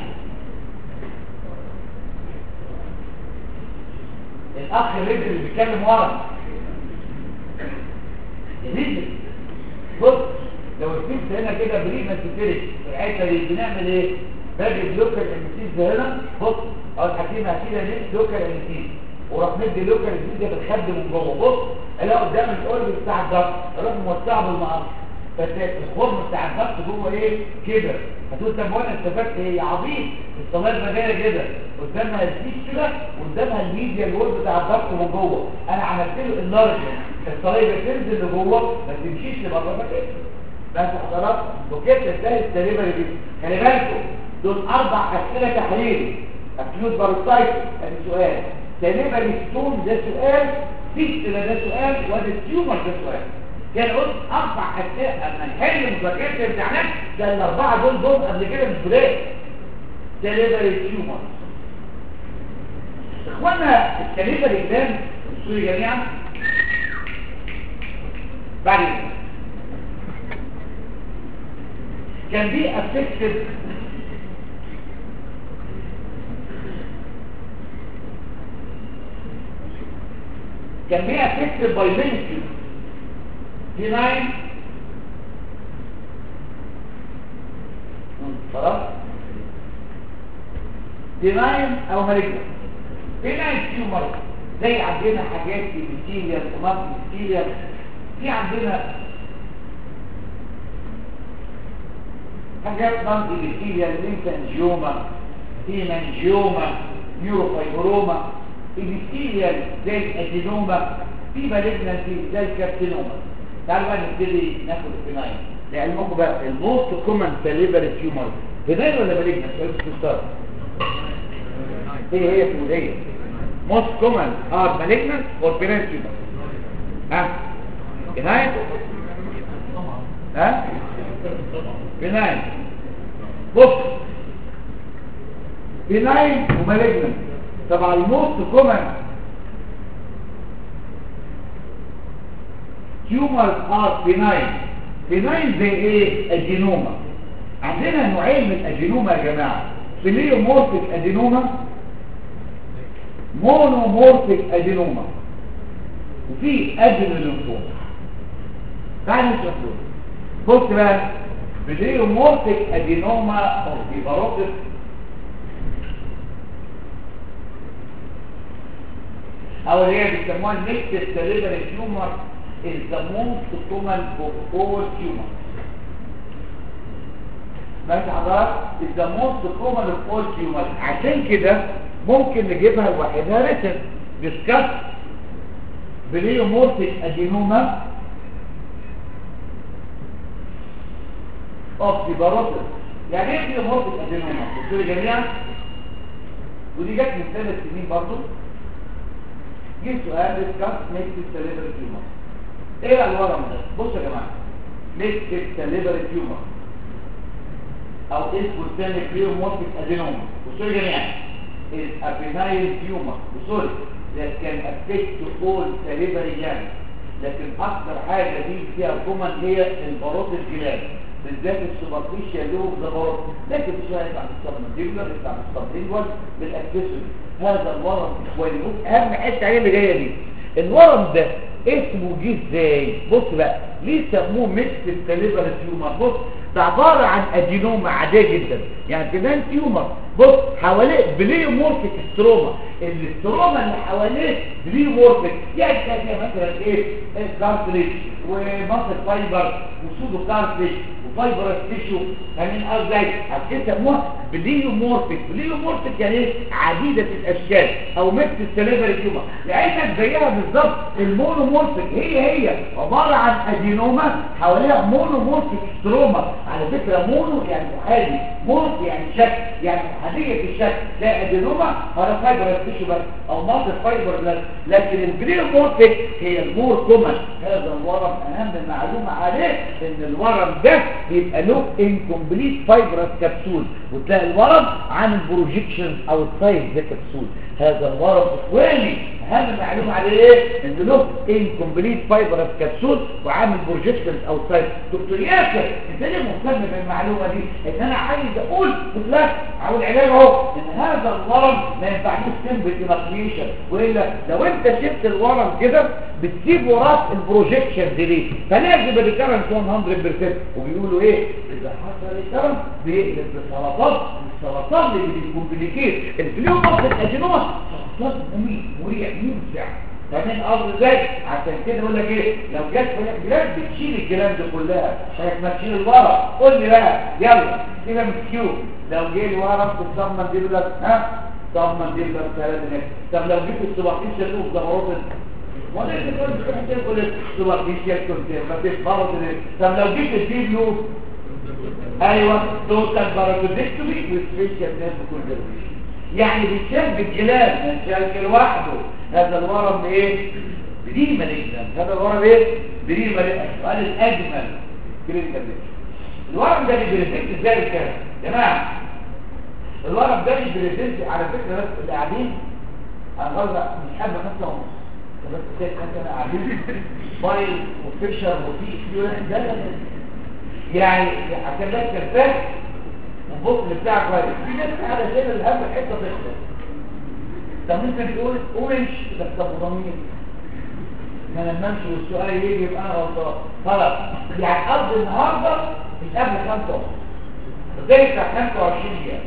S2: الاخ الرجل اللي بيتكلم ورا نزل بص لو الفيس هنا كده بريد مسكري الحته دي بنعمل ايه باجي اللوكال انستيز هنا بص اقول حكيم هشيل ليه لوكال انستيز وراح مدي لوكال انستيز بالخد من جوه بص الاقي قدام الاورج بتاع الضغط اروح موسعه بالمقص فالخرم بتاع الضغط جوه ايه كده هتقول طب وانا استفدت ايه يا عظيم الصلايه جايه كده قدامها الفيش كده قدامها الميديا الورد بتاع الضغط من جوه انا عملت له انلارجمنت الصلايه بتنزل لجوه ما تمشيش لبره كده بس حضرات وكده ازاي السليبري دي خلي بالكم دول اربع اسئله تحليل اكيوت باروسايت ادي سؤال سليبري ستون ده سؤال فيستلا ده سؤال وادي تيومر ده سؤال كان قلت اربع اسئله اما نحل مذاكره الامتحانات ده الاربعه دول دول قبل كده مش بلاش سليبري تيومر اخوانا السليبري ده السوري جميعا بعد كان بي افكتد كان بي افكتد باي مينيتي دي ناين خلاص دي ناين او مالجنا دي ناين تيومر زي عندنا حاجات كيميتيريال وماركتيريال في عندنا حاجات نانتي بكتيريا لينفانجيوما هيمانجيوما نيوروفايبروما ابيثيليال زي الادينوما في مالجنسي زي الكارسينوما تعالوا بقى نبتدي ناخد الفينايل لعلمكم بقى الموست كومن سليفري تيومر فينايل ولا مالجنسي ولا بتختار ايه هي هي موست كومن ار مالجنس اور فينايل تيومر ها فينايل ها فينايل بص فينايل ومالجنس طبعا الموست كومن تيومرز ار فينايل فينايل زي ايه الجينوما عندنا نوعين من الادينوما يا جماعه فيليومورفيك ادينوما مونومورفيك ادينوما وفي ادينولينفوما تعال نشرح دول بص بقى فيليومورفيك ادينوما او فيبروتيك او اللي هي بيسموها النكت سليبري تيومر is the most common of all tumors ماشي حضرتك is the most common of all tumors عشان كده ممكن نجيبها لوحدها ريتم discuss بليومورفيك ادينوما اوف فيبروتيس يعني ايه بليومورفيك ادينوما قلتوا لي جميعا ودي جت من ثلاث سنين برضه جه سؤال discuss next cerebral tumor ايه بقى الورم ده بصوا يا جماعه ميكتب سليبري تيومر او اسمه الثاني كريومورفيك ادينوما بصوا يا جماعه الابينايل تيومر بصوا that can affect all salivary glands لكن اكثر حاجه دي فيها كومن هي الباروت الجلاد بالذات السوبرفيشال لوب ده باروت لكن في شويه يطلع بالسبمنديبولار يطلع بالسبلينجوال بالاكسسوري هذا الورم اخواني بص اهم حته عليه اللي جايه دي الورم ده اسمه جه ازاي بص بقى ليه سموه ميكس سليبر تيومر بص ده عباره عن ادينوما عاديه جدا يعني كمان تيومر بص حواليه بليومورفيك ستروما الستروما اللي حواليه بليومورفيك يعني كان فيها مثلا ايه كارتليج ومصل فايبر وسودو كارتليج وفايبرس تيشو فاهمين ازاي عشان سموها بليومورفيك بليومورفيك يعني ايه عديده الاشكال او ميكس سليبر تيومر لعلمك زيها بالظبط المونومورفيك هي هي عباره عن ادينوما حواليها مونومورفيك ستروما على فكره مونو يعني محادي مورف يعني شكل يعني محاديه الشكل لا ادينوما ولا فايبر تيشو بس او مصر فايبر بس لكن البليومورفيك هي المور كومن هذا الورم اهم معلومه عليه ان الورم ده بيبقى له انكمبليت فايبرس كبسول وتلاقي الورم عامل بروجيكشن او السايز ده كبسول هذا الورم اخواني اهم معلومه عليه ايه ان له انكمبليت فايبرس كبسول وعامل بروجيكشن او سايز دكتور ياسر انت ليه مهتم بالمعلومه دي ان انا عايز اقول لا على العلاج اهو ان هذا الورم ما ينفعش سمبل انكليشن والا لو انت شفت الورم كده بتسيب وراك البروجيكشن دي ليه فلازم الريكرنس 100% وبيقولوا ايه اذا حصل ريكرنس بيقلب بسرطان السرطان اللي بيكومبليكيت البليوموس الادينوما سرطان مميت مريع ممتع فاهمين قصدي ازاي عشان كده يقول لك ايه لو جت في الجلاد بتشيل الجلاد دي كلها عشان ما تشيل الورق قول لي بقى يلا كده من كيو لو جه الورق بالصمم دي لك ها صمم دي لك ثلاثه طب لو جبت السباقين شلوه ده مرات ولا انت تقول تحتاج كل السباقين كنت ما تفرض طب لو جبت الديب لو ايوه توتال بارادوكتومي وسبيشال نيرف كونفرجن يعني بيتشال بالجلال مش لوحده هذا الورم ايه بري مالجنان هذا الورم ايه بري مالجنان السؤال الاجمل كلينيكال الورم ده بيبريزنت ازاي الكلام يا جماعه الورم ده بيبريزنت على فكره بس اللي قاعدين انا غلط مش حابه خمسه ونص بس كده احنا قاعدين فايل وفيشر وفي اكسبيرينس ده يعني عشان بس ترتاح والبطن بتاعك كويس في ناس قاعده شايله الهم حته تخلص طب ممكن تقول قول بس ابو ضمير ما لما امشي والسؤال يجي يبقى انا غلطان خلاص يعني قصدي النهارده مش قبل 5 ونص زي بتاع 25 دقيقه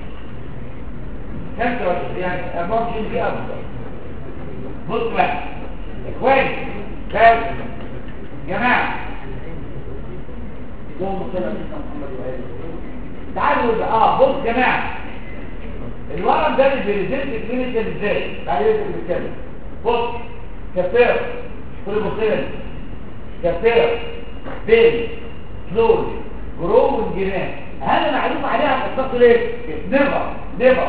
S2: 25 يعني 24 دقيقه بالظبط بص بقى كويس كويس جماعه اللهم صل على سيدنا محمد وآله تعالوا يبقى اه بص يا جماعه الورم ده بيريزنت كلينيكال ازاي بعد كده بنتكلم بص كافير بريموسيل كافير بيل سلولي جروون جنان اهم معلومه عليها هتتصل ايه نيفر نيفر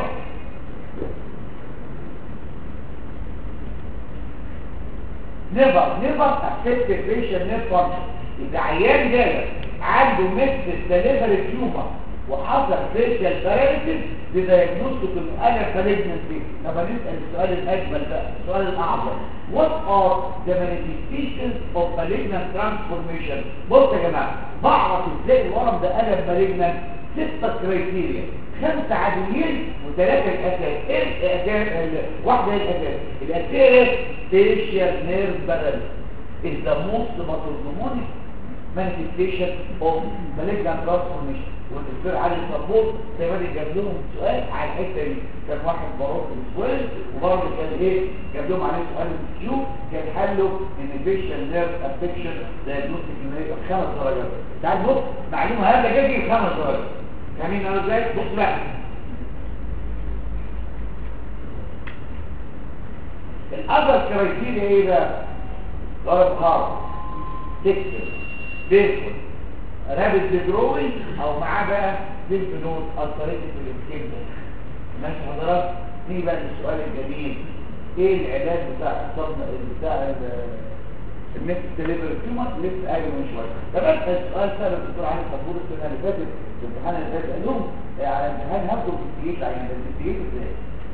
S2: نيفر نيفر افكت الفيشن نير فانكشن اذا عيان جالك عنده ميكس دليفري تيومر وحصل فيشل باراليسيس بدايجنوستيك انا فاليجنسي طب نسال السؤال الاجمل بقى السؤال الاعظم what are the manifestations of malignant transformation بص يا جماعه بعرف ازاي الورم ده قلب malignant ستة كريتيريا خمسة عاديين وثلاثة الأساس ايه الأساس واحدة هي الأساس الأساس facial nerve paralysis is the most pathognomonic manifestation of malignant transformation والدكتور علي الصبور زي ما جاب لهم سؤال على الحته دي كان واحد بروح السؤال وبرضه كان ايه جاب لهم عليه سؤال كيو كان حله ان فيشن نيرف افكشن دايجنوستيك نيرف خمس درجات تعال بص معلومه هذا جاي خمس درجات فاهمين انا ازاي بص بقى الاذر كرايتيريا ايه بقى ضرب خارج تكسر بيرفول رابد جروينج او معاه بقى ليمف نود اثرت في الانسكيب ده ماشي حضرتك نيجي بقى للسؤال الجميل ايه العلاج بتاع الصدمه بتاع النفس ديليفري تيومر لسه قايل من شويه ده بس السؤال سال الدكتور علي صبور السنه اللي فاتت في الامتحان اللي فات قال لهم على امتحان هاخده في يعني الانفستيجيت ازاي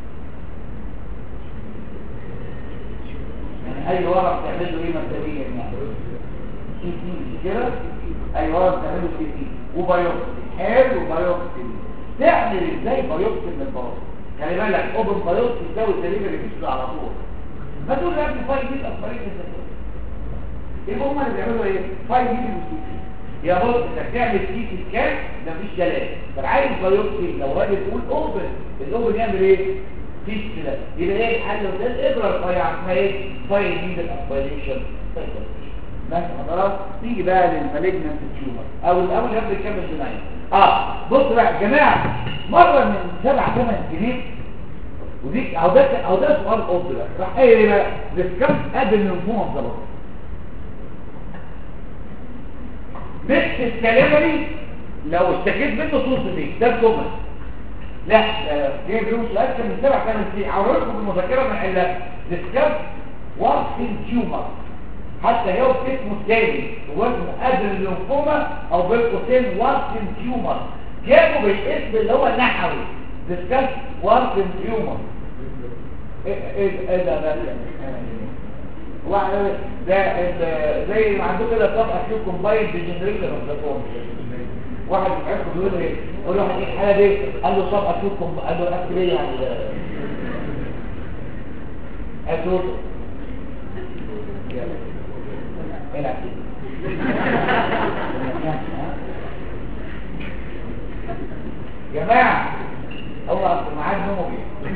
S2: يعني اي ورق تعمل له ايه مبدئيا يعني سي تي كده اي ورق تعمل له سي تي وبايوبسي حلو وبايوبسي تعمل ازاي بايوبسي من الباص خلي بالك اوبن بايوبسي تساوي الدليفري فيش على طول ما تقول يا ابني فايل دي اصفرين ايه هم اللي بيعملوا ايه فايل دي وسي تي يا بص انت بتعمل سي تي سكان ده مفيش كلام طب عايز بايوبسي لو راجل تقول اوبن الاوبن يعمل ايه فيش كده يبقى ايه الحل ده الابره الرفيعه اسمها ايه فايل دي الاسبيريشن ماشي حضرات نيجي بقى للمالجنانت تيومر او الاول قبل كامل جناين اه بص بقى يا جماعه مره من سبع ثمان سنين ودي او ده او ده سؤال اوض بقى راح قايل ايه بقى ديسكاس قبل الليمفوما الضبط ميكس الكاليمري لو اشتكيت منه صوص دي ده الجمل لا جايب لهم سؤال كان من سبع ثمان سنين عورتكم بالمذاكره من الا ديسكاس وارسين تيومر حتى لو اسمه الثاني واسمه قبل الليمفوما او بين قوسين وارسن تيومر جابوا بالاسم اللي هو النحوي ديسكاس وارسن تيومر ايه ايه ايه ده ده ده زي ما عندكم كده طبقه فيه كومباين ديجنريشن اوف ذا فورم واحد عرفه بيقول ايه يقول له ايه الحاله دي قال له طبقه فيه كومباين قال له اكل ايه يعني قال العب جماعة هو اصل معاد نومه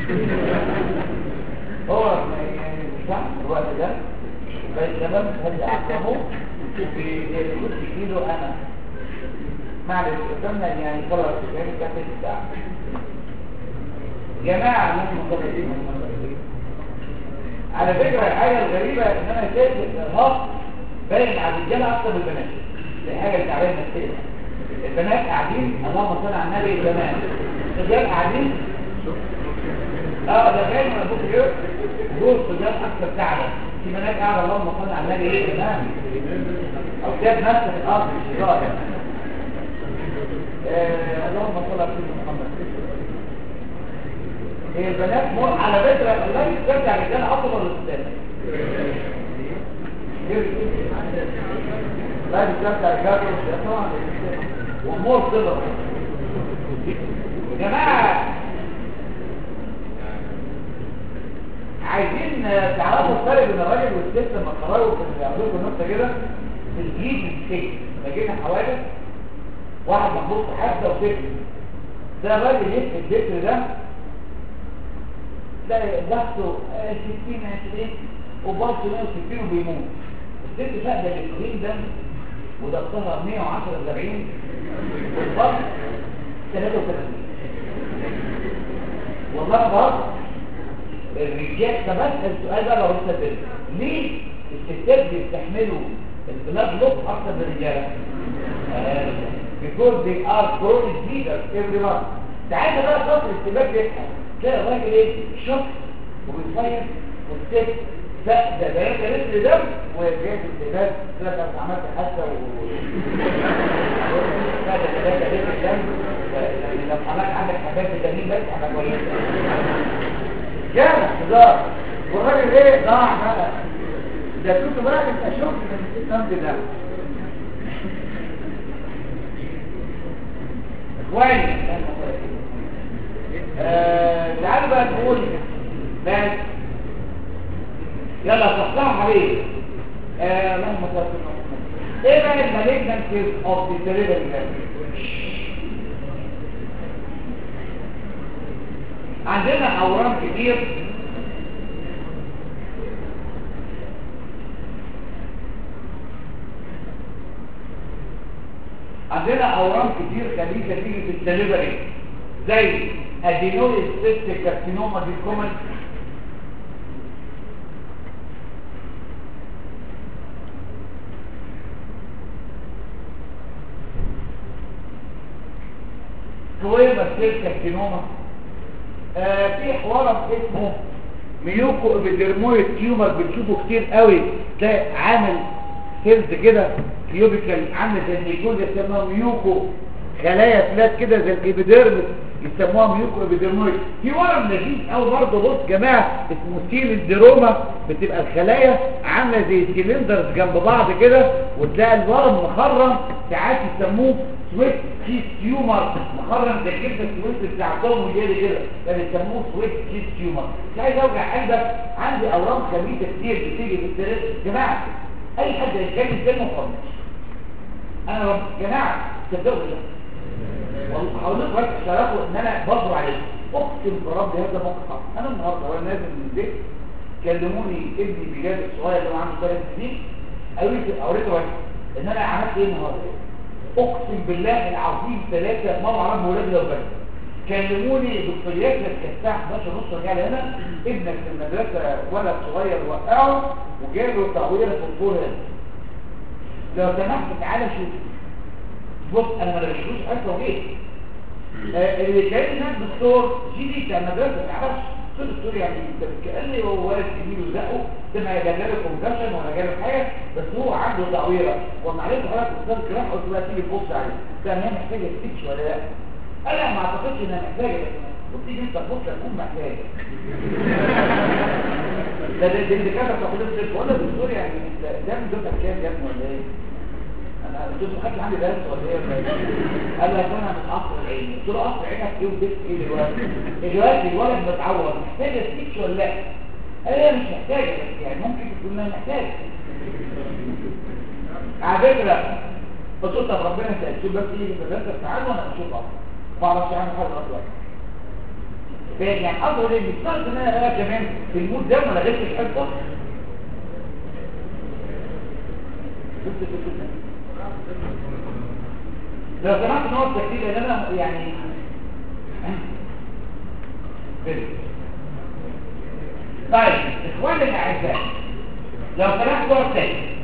S2: هو يعني مش صح الوقت ده فالشباب هدي عقبه كنت كيلو انا معلش قدامنا يعني خلاص يعني تحت الساعة جماعة الناس مخلصين على فكرة الحاجة الغريبة ان انا شايف الارهاق باين على الرجاله اكتر من البنات دي حاجه تعبانه نفسيا البنات قاعدين اللهم صل على النبي زمان الرجال قاعدين اه ده باين انا بقول ايه دول الرجال اكتر تعبا في بنات قاعده اللهم صل على النبي ايه تمام او جاب نفسه في الارض مش ظاهر اللهم صل على سيدنا محمد هي البنات مر على فكره الله يستمتع الرجاله اكتر من الستات لا بتشجع الجبل طبعا وامور صغر يا جماعه عايزين تعرفوا الفرق بين الراجل والست لما تخرجوا في بيعملوا لكم نكته كده في الجيل الشيء لقينا حوادث واحد محبوس في حبسه وسجن ده الراجل يمسك الذكر ده تلاقي ضغطه 60 20 وبرضه 160 وبيموت الست فاقده الاكسجين ده وضغطها 110 70 والضغط 33 والله بهزر الرجال طب اسال السؤال بقى لو انت بنت ليه الستات بيستحملوا البلاد لوك اكتر من الرجاله؟ آه، because they are chronic leaders every month تعالى بقى فترة السباك يفهم تلاقي الراجل ايه شخص وبيصير والست لا ده ده ده لسه دم وجايب السباك لا ده عملت حادثه و لا ده ده ده لسه دم يعني لو عملت عندك حاجات فيتامين بس هتبقى كويسه جامد هزار والراجل ايه ضاع بقى ده كنت بقى انت شفت من السنت ده اخواني آه، تعالوا بقى نقول بس يلا صحصح عليه آه، اللهم صل على محمد ايه بقى المالجنسيز اوف ذا ديليفري عندنا اورام كتير عندنا اورام كتير خليجه تيجي في الدليفري زي ادينويد سيستيك كارسينوما دي كومن كويما سيل كارسينوما آه في حوار اسمه ميوكو ابيدرمويد تيومر بنشوفه كتير قوي تلاقي عامل سيلز كده كيوبيكال عامل زي النيكول يسموها ميوكو خلايا فلات كده زي الابيديرمس يسموها ميوكو ابيدرمويد في ورم لذيذ قوي برضه بص جماعه اسمه سيل الدروما بتبقى الخلايا عامله زي سيلندرز جنب بعض كده وتلاقي الورم مخرم ساعات يسموه سويت كيس تيومر مخرم زي كده السويت بتاع توم وجيري كده ده بيسموه سويت كيس تيومر مش عايز اوجع قلبك عندي اورام خبيثه كتير بتيجي في السرير جماعه اي حد يتكلم كلمه خالص انا رب جماعه صدقوا ده والله هقول لكم بس تعرفوا ان انا بصبر عليكم اقسم برب هذا موقف حق انا النهارده وانا نازل من البيت كلموني ابني بلال الصغير اللي هو عنده ثلاث سنين قالوا لي اوريته بس ان انا عملت ايه النهارده اقسم بالله العظيم ثلاثه ما اعرف ولادي لو بس كلموني دكتور ياسر كان الساعه 11 ونص رجع لي هنا ابنك في المدرسه ولد صغير وقعه وجاله تعويره في الفور هنا لو سمحت تعالى شوف بص انا ما لقيتوش اصلا وجيت آه اللي كان هناك دكتور جي دي بتاع المدرسه ما تعرفش قلت له دكتور يعني انت قال لي هو ولد كبير وزقه ده ما جاله كونكشن ولا جاله حاجه بس هو عنده تعويره وما عرفت حضرتك استاذ كراح قلت له تيجي تبص عليه ده هي محتاجه ستيتش ولا لا قال لا ما اعتقدش انها محتاجه بس قلت تيجي انت تبص تكون محتاجه ده ده ده كده بتاخد الطب ولا دكتور يعني ده من دفعه كام يا ابني ولا ايه انا قلت له خدت عندي درس ولا ايه قال لي انا من قصر العين قلت له قصر عينك ايه وبيت ايه دلوقتي دلوقتي الولد متعور محتاجه ستيتش ولا لا قال لي مش محتاجه بس يعني ممكن تكون انها محتاجه على فكره قلت له طب ربنا يسال بس يجي في المدرسه تعالوا وانا اشوف اصلا ما اعرفش اعمل حاجه اصلا يعني اظهر ايه مش شرط ان انا أنا كمان في المود ده ما لغيتش الحصه لو سمحت نقط تكتير لان انا يعني طيب اخواني الاعزاء لو سمحت نقط تاني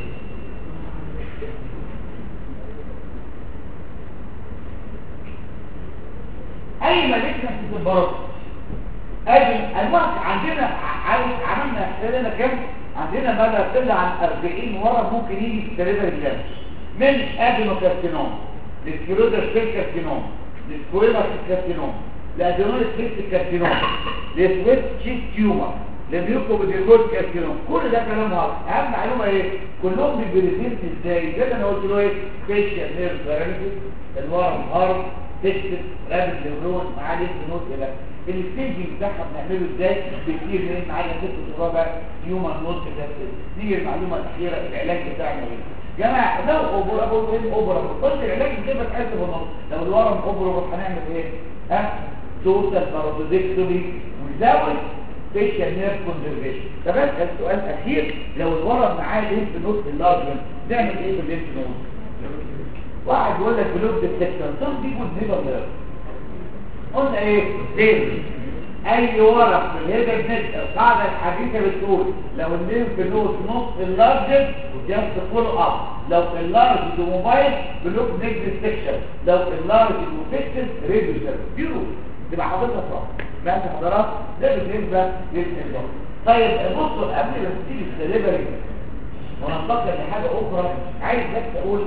S2: اي ملكنا في البرد ادي الوقت عندنا عايز عملنا احتلالنا كام عندنا ما لا يقل عن 40 ورم ممكن يجي في التريبر الجامس من ادينوكارسينوم للسكيرودا سيل كارسينوم للسكويما كارسينوم لادينول سيل كارسينوم لسويت تشيست تيومر لميوكوبيديكوز كارسينوم كل ده كلام واضح اهم معلومه ايه كلهم بيبريزنت ازاي زي ما انا قلت له ايه فيشيال نيرف باراليسيس الورم هارم تكتب رابط نيورون معالج نوت الى الستيجنج بتاعها بنعمله ازاي بكتير من معايا ست ربع هيومن نوت كده نيجي المعلومه الاخيره العلاج بتاعنا ايه جماعه لو اوبرابل ايه اوبرابل قلت العلاج كده بتحسب ونص لو الورم اوبرابل هنعمل ايه ها توتال بارادوكسولي وزود فيشال نيرف كونزرفيشن طب اسال سؤال اخير لو الورم معاه لينف نوت اللارجمنت نعمل ايه في اللينف نوت واحد يقول لك بلوك ديتكشن صار دي جود نيفر نيرف قلنا ايه ليه اي ورق في الهيدر نت القاعده الحديثه بتقول لو الليمف نود نص اللارجر جاست فول اب لو اللارج دو موبايل بلوك نيك ديستكشن لو اللارج دو فيكسد ريديوسر بيرو تبقى حاططها صح بقى حضرات ده بالنسبه للسيرفر طيب بصوا قبل ما تيجي السليبري وننتقل لحاجه اخرى عايز بس اقول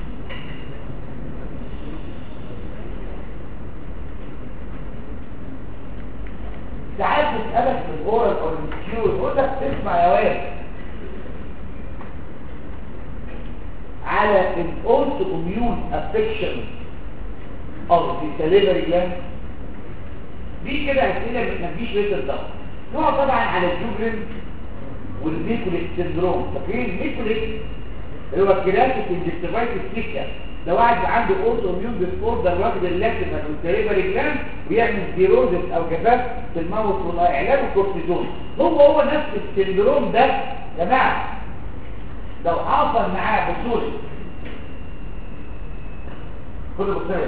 S2: ساعات بتسألك في الأورال أو المسكيور يقول لك اسمع يا واد على الأوتو اميون افكشن أو في سليبري جلاند دي كده أسئلة ما تجيش بيت الضغط نوع طبعا على الجوجرين والميكوليك سندروم فاكرين الميكوليك اللي هو الكلاسيك انجكتيفايتس سيكا ده واحد عنده اوتو اميون ديسوردر واخد اللاكتيفال والسليبري جلاند بيعمل سيروزس او جفاف في الموت والاعلام الكورتيزون هو هو نفس السندروم ده يا جماعه لو حصل معاه بصوره كل بصير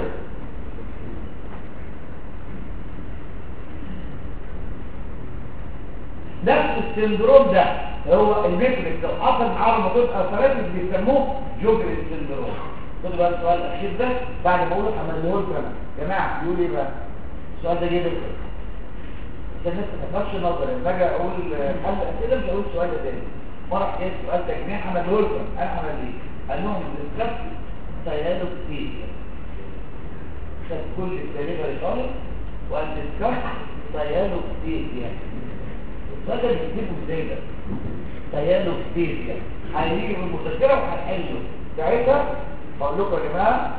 S2: نفس السندروم ده هو الميتريك لو حصل معاه رمضان اثراتس بيسموه جوجري سندروم خدوا بقى السؤال الاخير ده بعد ما اقوله هعمله لكم انا يا جماعه بيقول ايه بقى السؤال ده جه لكم عشان الناس ما تفهمش نظري لما اجي اقول حل اسئله مش هقول السؤال ده تاني مره حكيت سؤال تجميع هعمله لكم انا هعمل ايه قال لهم الكف سياله كتير خد كل السليبري خالص وقال الكف سياله كتير يعني السؤال ده بيكتبه ازاي ده سياله كتير يعني هيجي من المذكره وهنحله ساعتها اقول لكم يا جماعه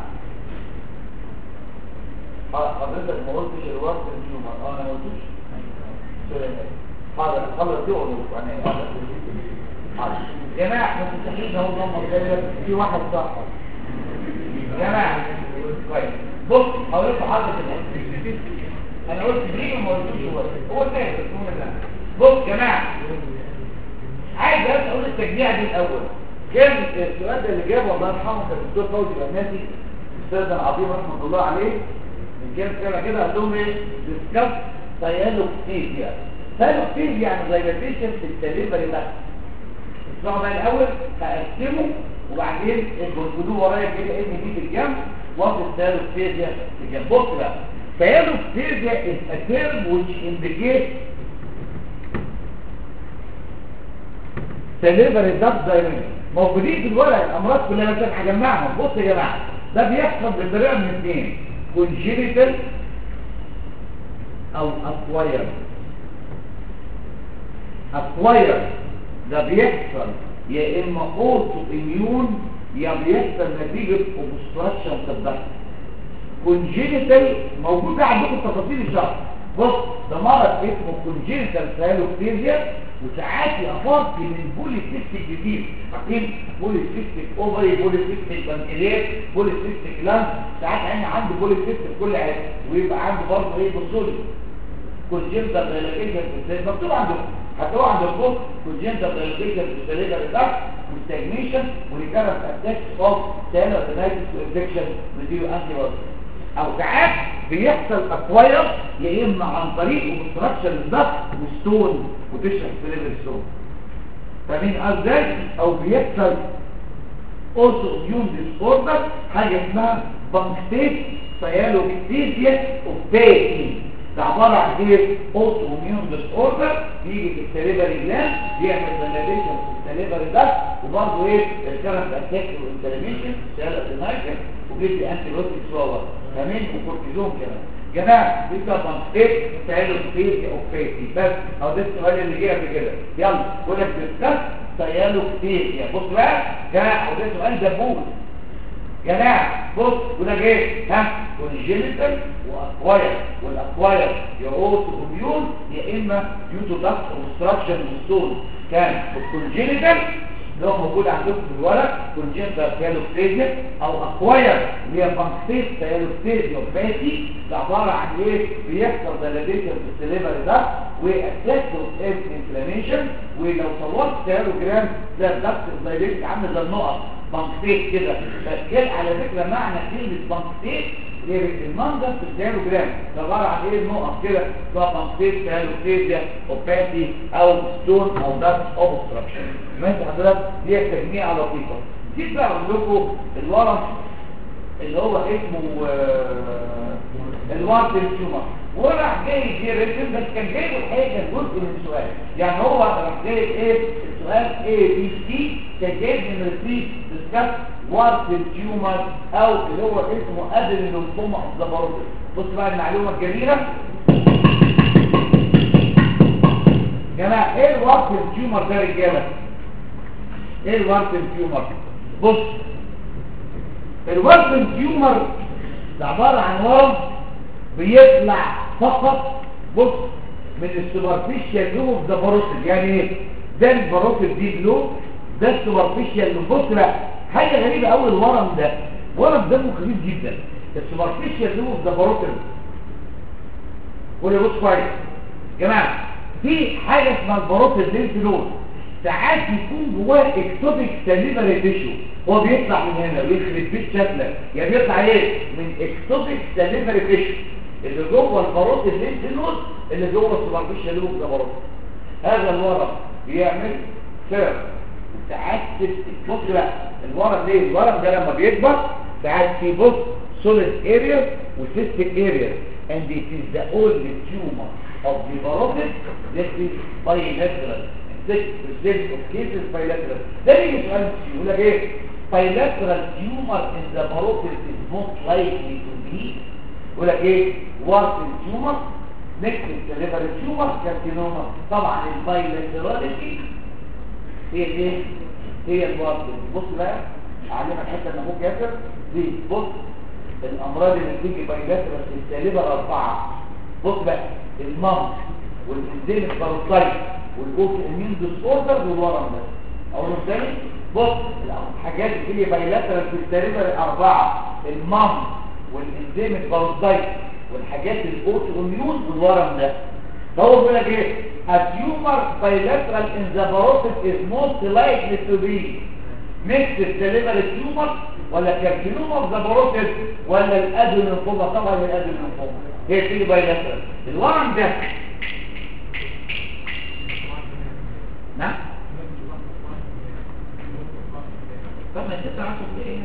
S2: اه حضرتك ما قلتش الوقت الجمعه اه انا ما قلتش حاضر خلص دي اقول لكم انا حاضر يا جماعه احنا مستحيل اهو ضمن في واحد صح يا جماعه كويس بص هقول لكم حاجه كده انا قلت بريء وما قلتوش هو هو الثاني بس هو ده بص يا جماعه عايز بس اقول التجميع دي الاول كان السؤال ده اللي جابه الله يرحمه كان الدكتور فوزي الأناسي الاستاذ العظيم رحمه الله عليه من كام سنه كده قال لهم ايه ديسكاس سيالو كتير يعني سيالو كتير يعني دايلاتيشن في السليبري بس اسمعوا بقى الاول هقسمه وبعدين الجلجلوه ورايا كده ان دي في الجنب واخد سيالو كتير دي في الجنب بص بقى سيالو كتير دي is a term which indicates سليبري داب دايمنشن موجودين في الورق الامراض كلها بس هجمعهم بص يا جماعه ده بيحصل بطريقه من اثنين كونجينيتال او اكواير اكواير ده بيحصل يا اما اوتو اميون يا بيحصل نتيجه اوبستراكشن في الضغط كونجينيتال موجود عندكم تفاصيل الشرح بص ده مرض اسمه كونجينيتال سايلوكتيريا وساعات يفرق من بوليسيستيك جديد عارفين بوليسيستيك اوفري بوليسيستيك بنكرياس بوليسيستيك لانس ساعات عيني عنده بوليسيستيك كل حاجه ويبقى عنده برضه ايه بصولي كونجينيتال ريلاكيشن في مكتوب عندكم هتلاقوا عندكم كونجينيتال ريلاكيشن في السليبر ده وستاجنيشن وريكارنت اتاك اوف سيلولاريتس وانفكشن وديو انتي او ساعات بيحصل اكواير يا اما عن طريق اوبستراكشن للضغط وستون وتشرح سليبر ستون فاهمين ازاي او بيحصل اوتو اميون ديسوردر حاجه اسمها بانكتيت سيالوكتيزيا اوباكي ده عباره عن ايه اوتو اميون ديسوردر بيجي في السليبري جلاند بيعمل ديلاتيشن في السليبري ده وبرضه ايه الكرنت اتاك والانفلاميشن سيالوكتيزيا وبيدي انتي بيوتيك صور كمان وكورتيزون كمان جماعه دي كده بانكتيت سيالوكتيزيا اوباكي بس او ده السؤال اللي جه قبل كده يلا بقول لك ديسكاس سيالوكتيزيا بص بقى جماعه وده سؤال دبوس جماعة بص وده جاي ها كونجينيتال واكواير والاكواير يا اوتو اميون يا اما يوتو داكت اوبستراكشن ستون كان الكونجينيتال اللي هو موجود عندكم في الورق كونجينيتال سيالوكتيزيا او اكواير اللي هي بانكتيت سيالوكتيزيا باتي ده عباره عن ايه بيحصل ديلاتيشن في الليفر ده واتاك اوف انفلاميشن ولو صورت سيالوجرام ده الدكت دايركت عامل زي النقط بانكتيت كده فكان على فكرة معنى كلمة بانكتيت المنظر في الديالوجرام ده عباره عن ايه نقط كده سواء منطقه كالوكيزيا اوباتي او ستون او داكت اوبستراكشن ماشي حضرتك دي تجميع لطيفه جيت بقى اقول لكم الورم اللي هو اسمه آه، الوارد تيومر وراح جاي دي ريتم بس كان جايبه الحقيقه كان جزء من السؤال يعني هو راح جاي ايه السؤال A B C كان جايب من 3 ديسكاس وارد تيومر او اللي هو اسمه ادرينوسوما اوف ذا باروتس بص بقى المعلومه الجميله يا جماعه ايه الوارد تيومر ده يا رجاله ايه الوارد تيومر بص الوارد تيومر ده عباره عن ورم بيطلع فقط بص من السوبرفيشال لوب اوف ذا باروتيد يعني ايه ده الباروتيد دي لوب ده السوبرفيشال لوب بص بقى حاجه غريبه قوي الورم ده ورم دمه خفيف جدا السوبرفيشال لوب اوف ذا باروتيد ولا بص كويس يا جماعه في حاجه اسمها الباروتيد لينف نود ساعات يكون جواه اكتوبيك سليفري تيشو هو بيطلع من هنا ويخرب بيت شكله يعني بيطلع ايه من اكتوبيك سليفري تيشو اللي جوه الباروت اللينف نود اللي جوه السوبرفيشال لوب ده باروت هذا الورم بيعمل سير ساعات سيستم بص بقى الورم ليه الورم ده لما بيكبر ساعات في بص solid areas وcystic areas and it is the only tumor of the parotid that is bilateral 6% of cases bilateral ده بيجي سؤال يقول لك ايه bilateral tumor in the parotid is most likely to be يقول لك ايه warping tumor next cerebral tumor carcinoma طبعا البايلاتراليتي هي ايه هي الواربنج بص بقى اعلمك حته ان ابوك ياسر دي بص الامراض اللي بتيجي بايلاترال السالبه الاربعه بص بقى المم والانزيم الباروتايت والاوتو اميون ديس اوردر والورم ده اقول تاني بص الحاجات اللي هي بايلاترال في السالبه الاربعه المم والانزيم الباروتايت والحاجات الاوتو اميون والورم ده فهو بيقول لك ايه a tumor bilateral in the parotid is most likely to be mixed cerebral tumor ولا كارسينوما اوف ذا باروتيد ولا الادينوفوما طبعا الادينوفوما هي في بايلاترال الورم ده نعم طب ما ستة عشر ايه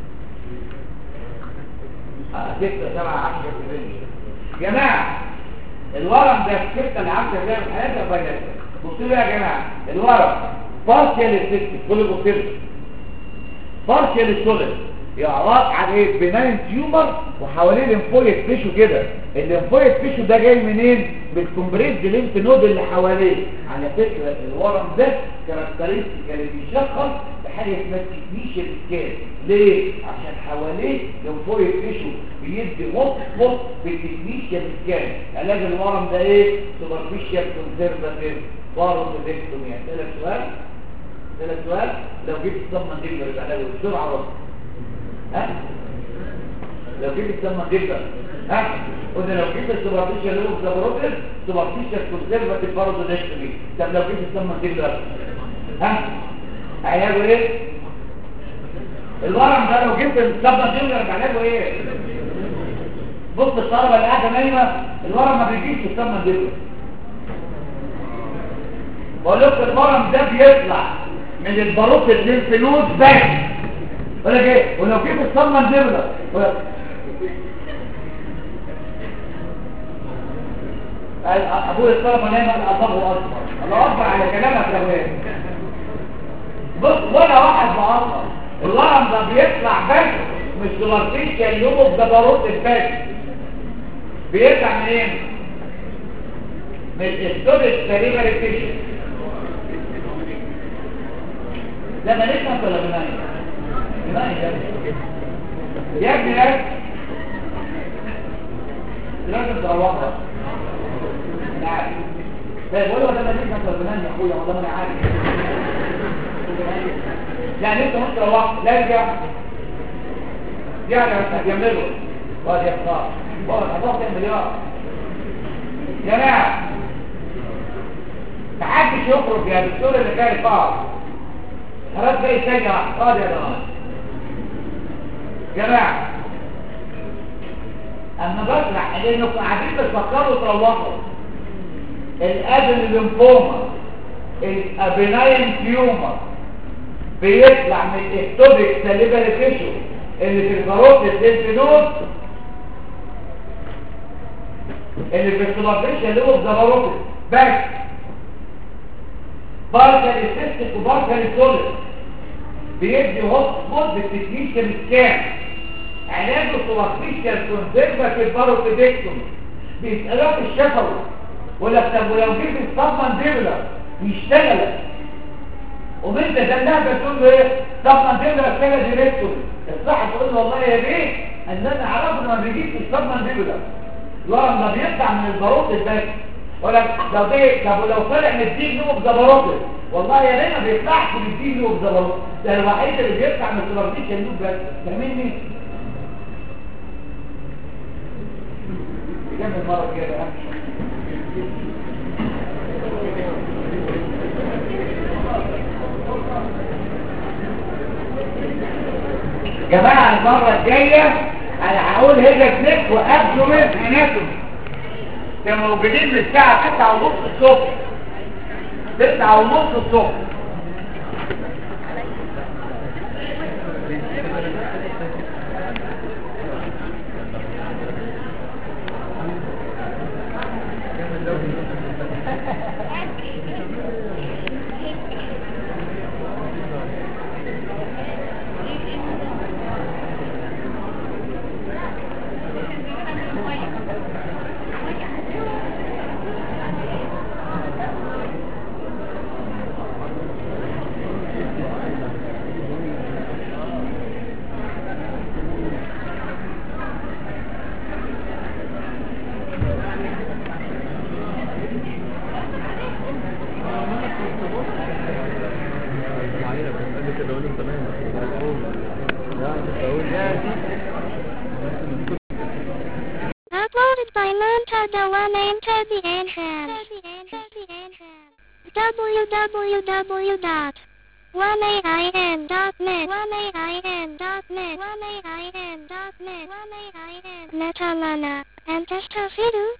S2: اه ستة سبعة عشر يا جماعة الورم ده ستة لعشرة زي ما حياتها بايلاترال بصوا لي يا جماعة الورم بارشال ستة كل بصوا بارشال سوليد يعرض عن ايه بناين تيومر وحواليه ليمفويد تيشو كده الليمفويد تيشو ده جاي منين بالكومبريس ليمف نود اللي حواليه على فكره الورم ده كاركترستيك اللي بيشخص بحاجه اسمها تكنيشن سكيل ليه عشان حواليه ليمفويد تيشو بيدي وط وط بالتكنيشن سكيل علاج الورم ده ايه سوبرفيشال كونسرفاتيف باروتودكتومي اسالك سؤال اسالك سؤال لو جبت الصمه دي يبقى علاجه بسرعه رد ها لو جبت الصمه دي ها قلنا لو جبت السوبرفيشال لوب زبروتل سوبرفيشال كونسرفاتيف باروتودكتومي طب لو جبت الصمه دي ها علاجه ايه الورم ده لو جبت الصمه دي يبقى علاجه ايه بص الطلبه اللي قاعده نايمه الورم ما بيجيش الصمه دي بقول لكم الورم ده بيطلع من الباروت الليمف نود بس ولا ايه ولو جيت الصمه الدبله ابويا الطلبه نايم قال الله اكبر الله اكبر على كلامك يا ولاد بص ولا واحد معصب الورم ده بيطلع بس مش سوبرفيشال يوم ده باروت بس بيطلع منين من الاستوديو تقريبا ريبيشن ده ما نفهم ولا بنايم بنايم يا ابني يا ابني لازم تروحها انا عارف طيب قول له ده ما نفهم ولا بنايم يا اخويا والله ما انا عارف يعني انت مش تروح لا ارجع يعني هتجمله وادي يا خطار والله هتروح مليار يا جماعه محدش يخرج يا دكتور اللي جاي فاضي خلاص جاي سجع فاضي يا جماعه جماعه انا بشرح لانكم قاعدين بتفكروا تروحوا الادن الليمفوما الابيناين تيومر بيطلع من الاكتوبيك ساليبري تيشو اللي في الباروت الدنفينوز اللي في السوبرفيشال اللي هو الزبروت بس باركال سيستيك وباركال سوليد بيدي هوت سبوت بالتكنيشن سكان علاجه سوبرفيشال كونسيرفاتيف باروتيدكتومي بيسألوك الشفوي ولا طب ولو جيت الصدمه ديبلر يشتغل وبنت جنبها بتقول له ايه صدمه ديبلر كده ديريكتور الصح تقول له والله يا بيه ان انا اعرفه ما بيجيش الصدمه ديبلر الورم ده بيطلع من الباروت الباقي ولا لو ده طب ولو طلع من الدين نوع بزبروت والله يا بيه ما بيطلعش من الدين نوع بزبروت ده الوحيد اللي بيطلع من السوبرفيشال نوع بس فاهمين مين؟ كم المرة كده جماعة المرة الجاية انا هقول هيدا سنيك وابدومين اناتومي كانوا موجودين من الساعة 9 ونص الصبح 9 ونص الصبح
S1: Uploaded by Monta Dewan into the entrance. www.1aim.net 1aim.net 1aim.net Metalana and Testafidu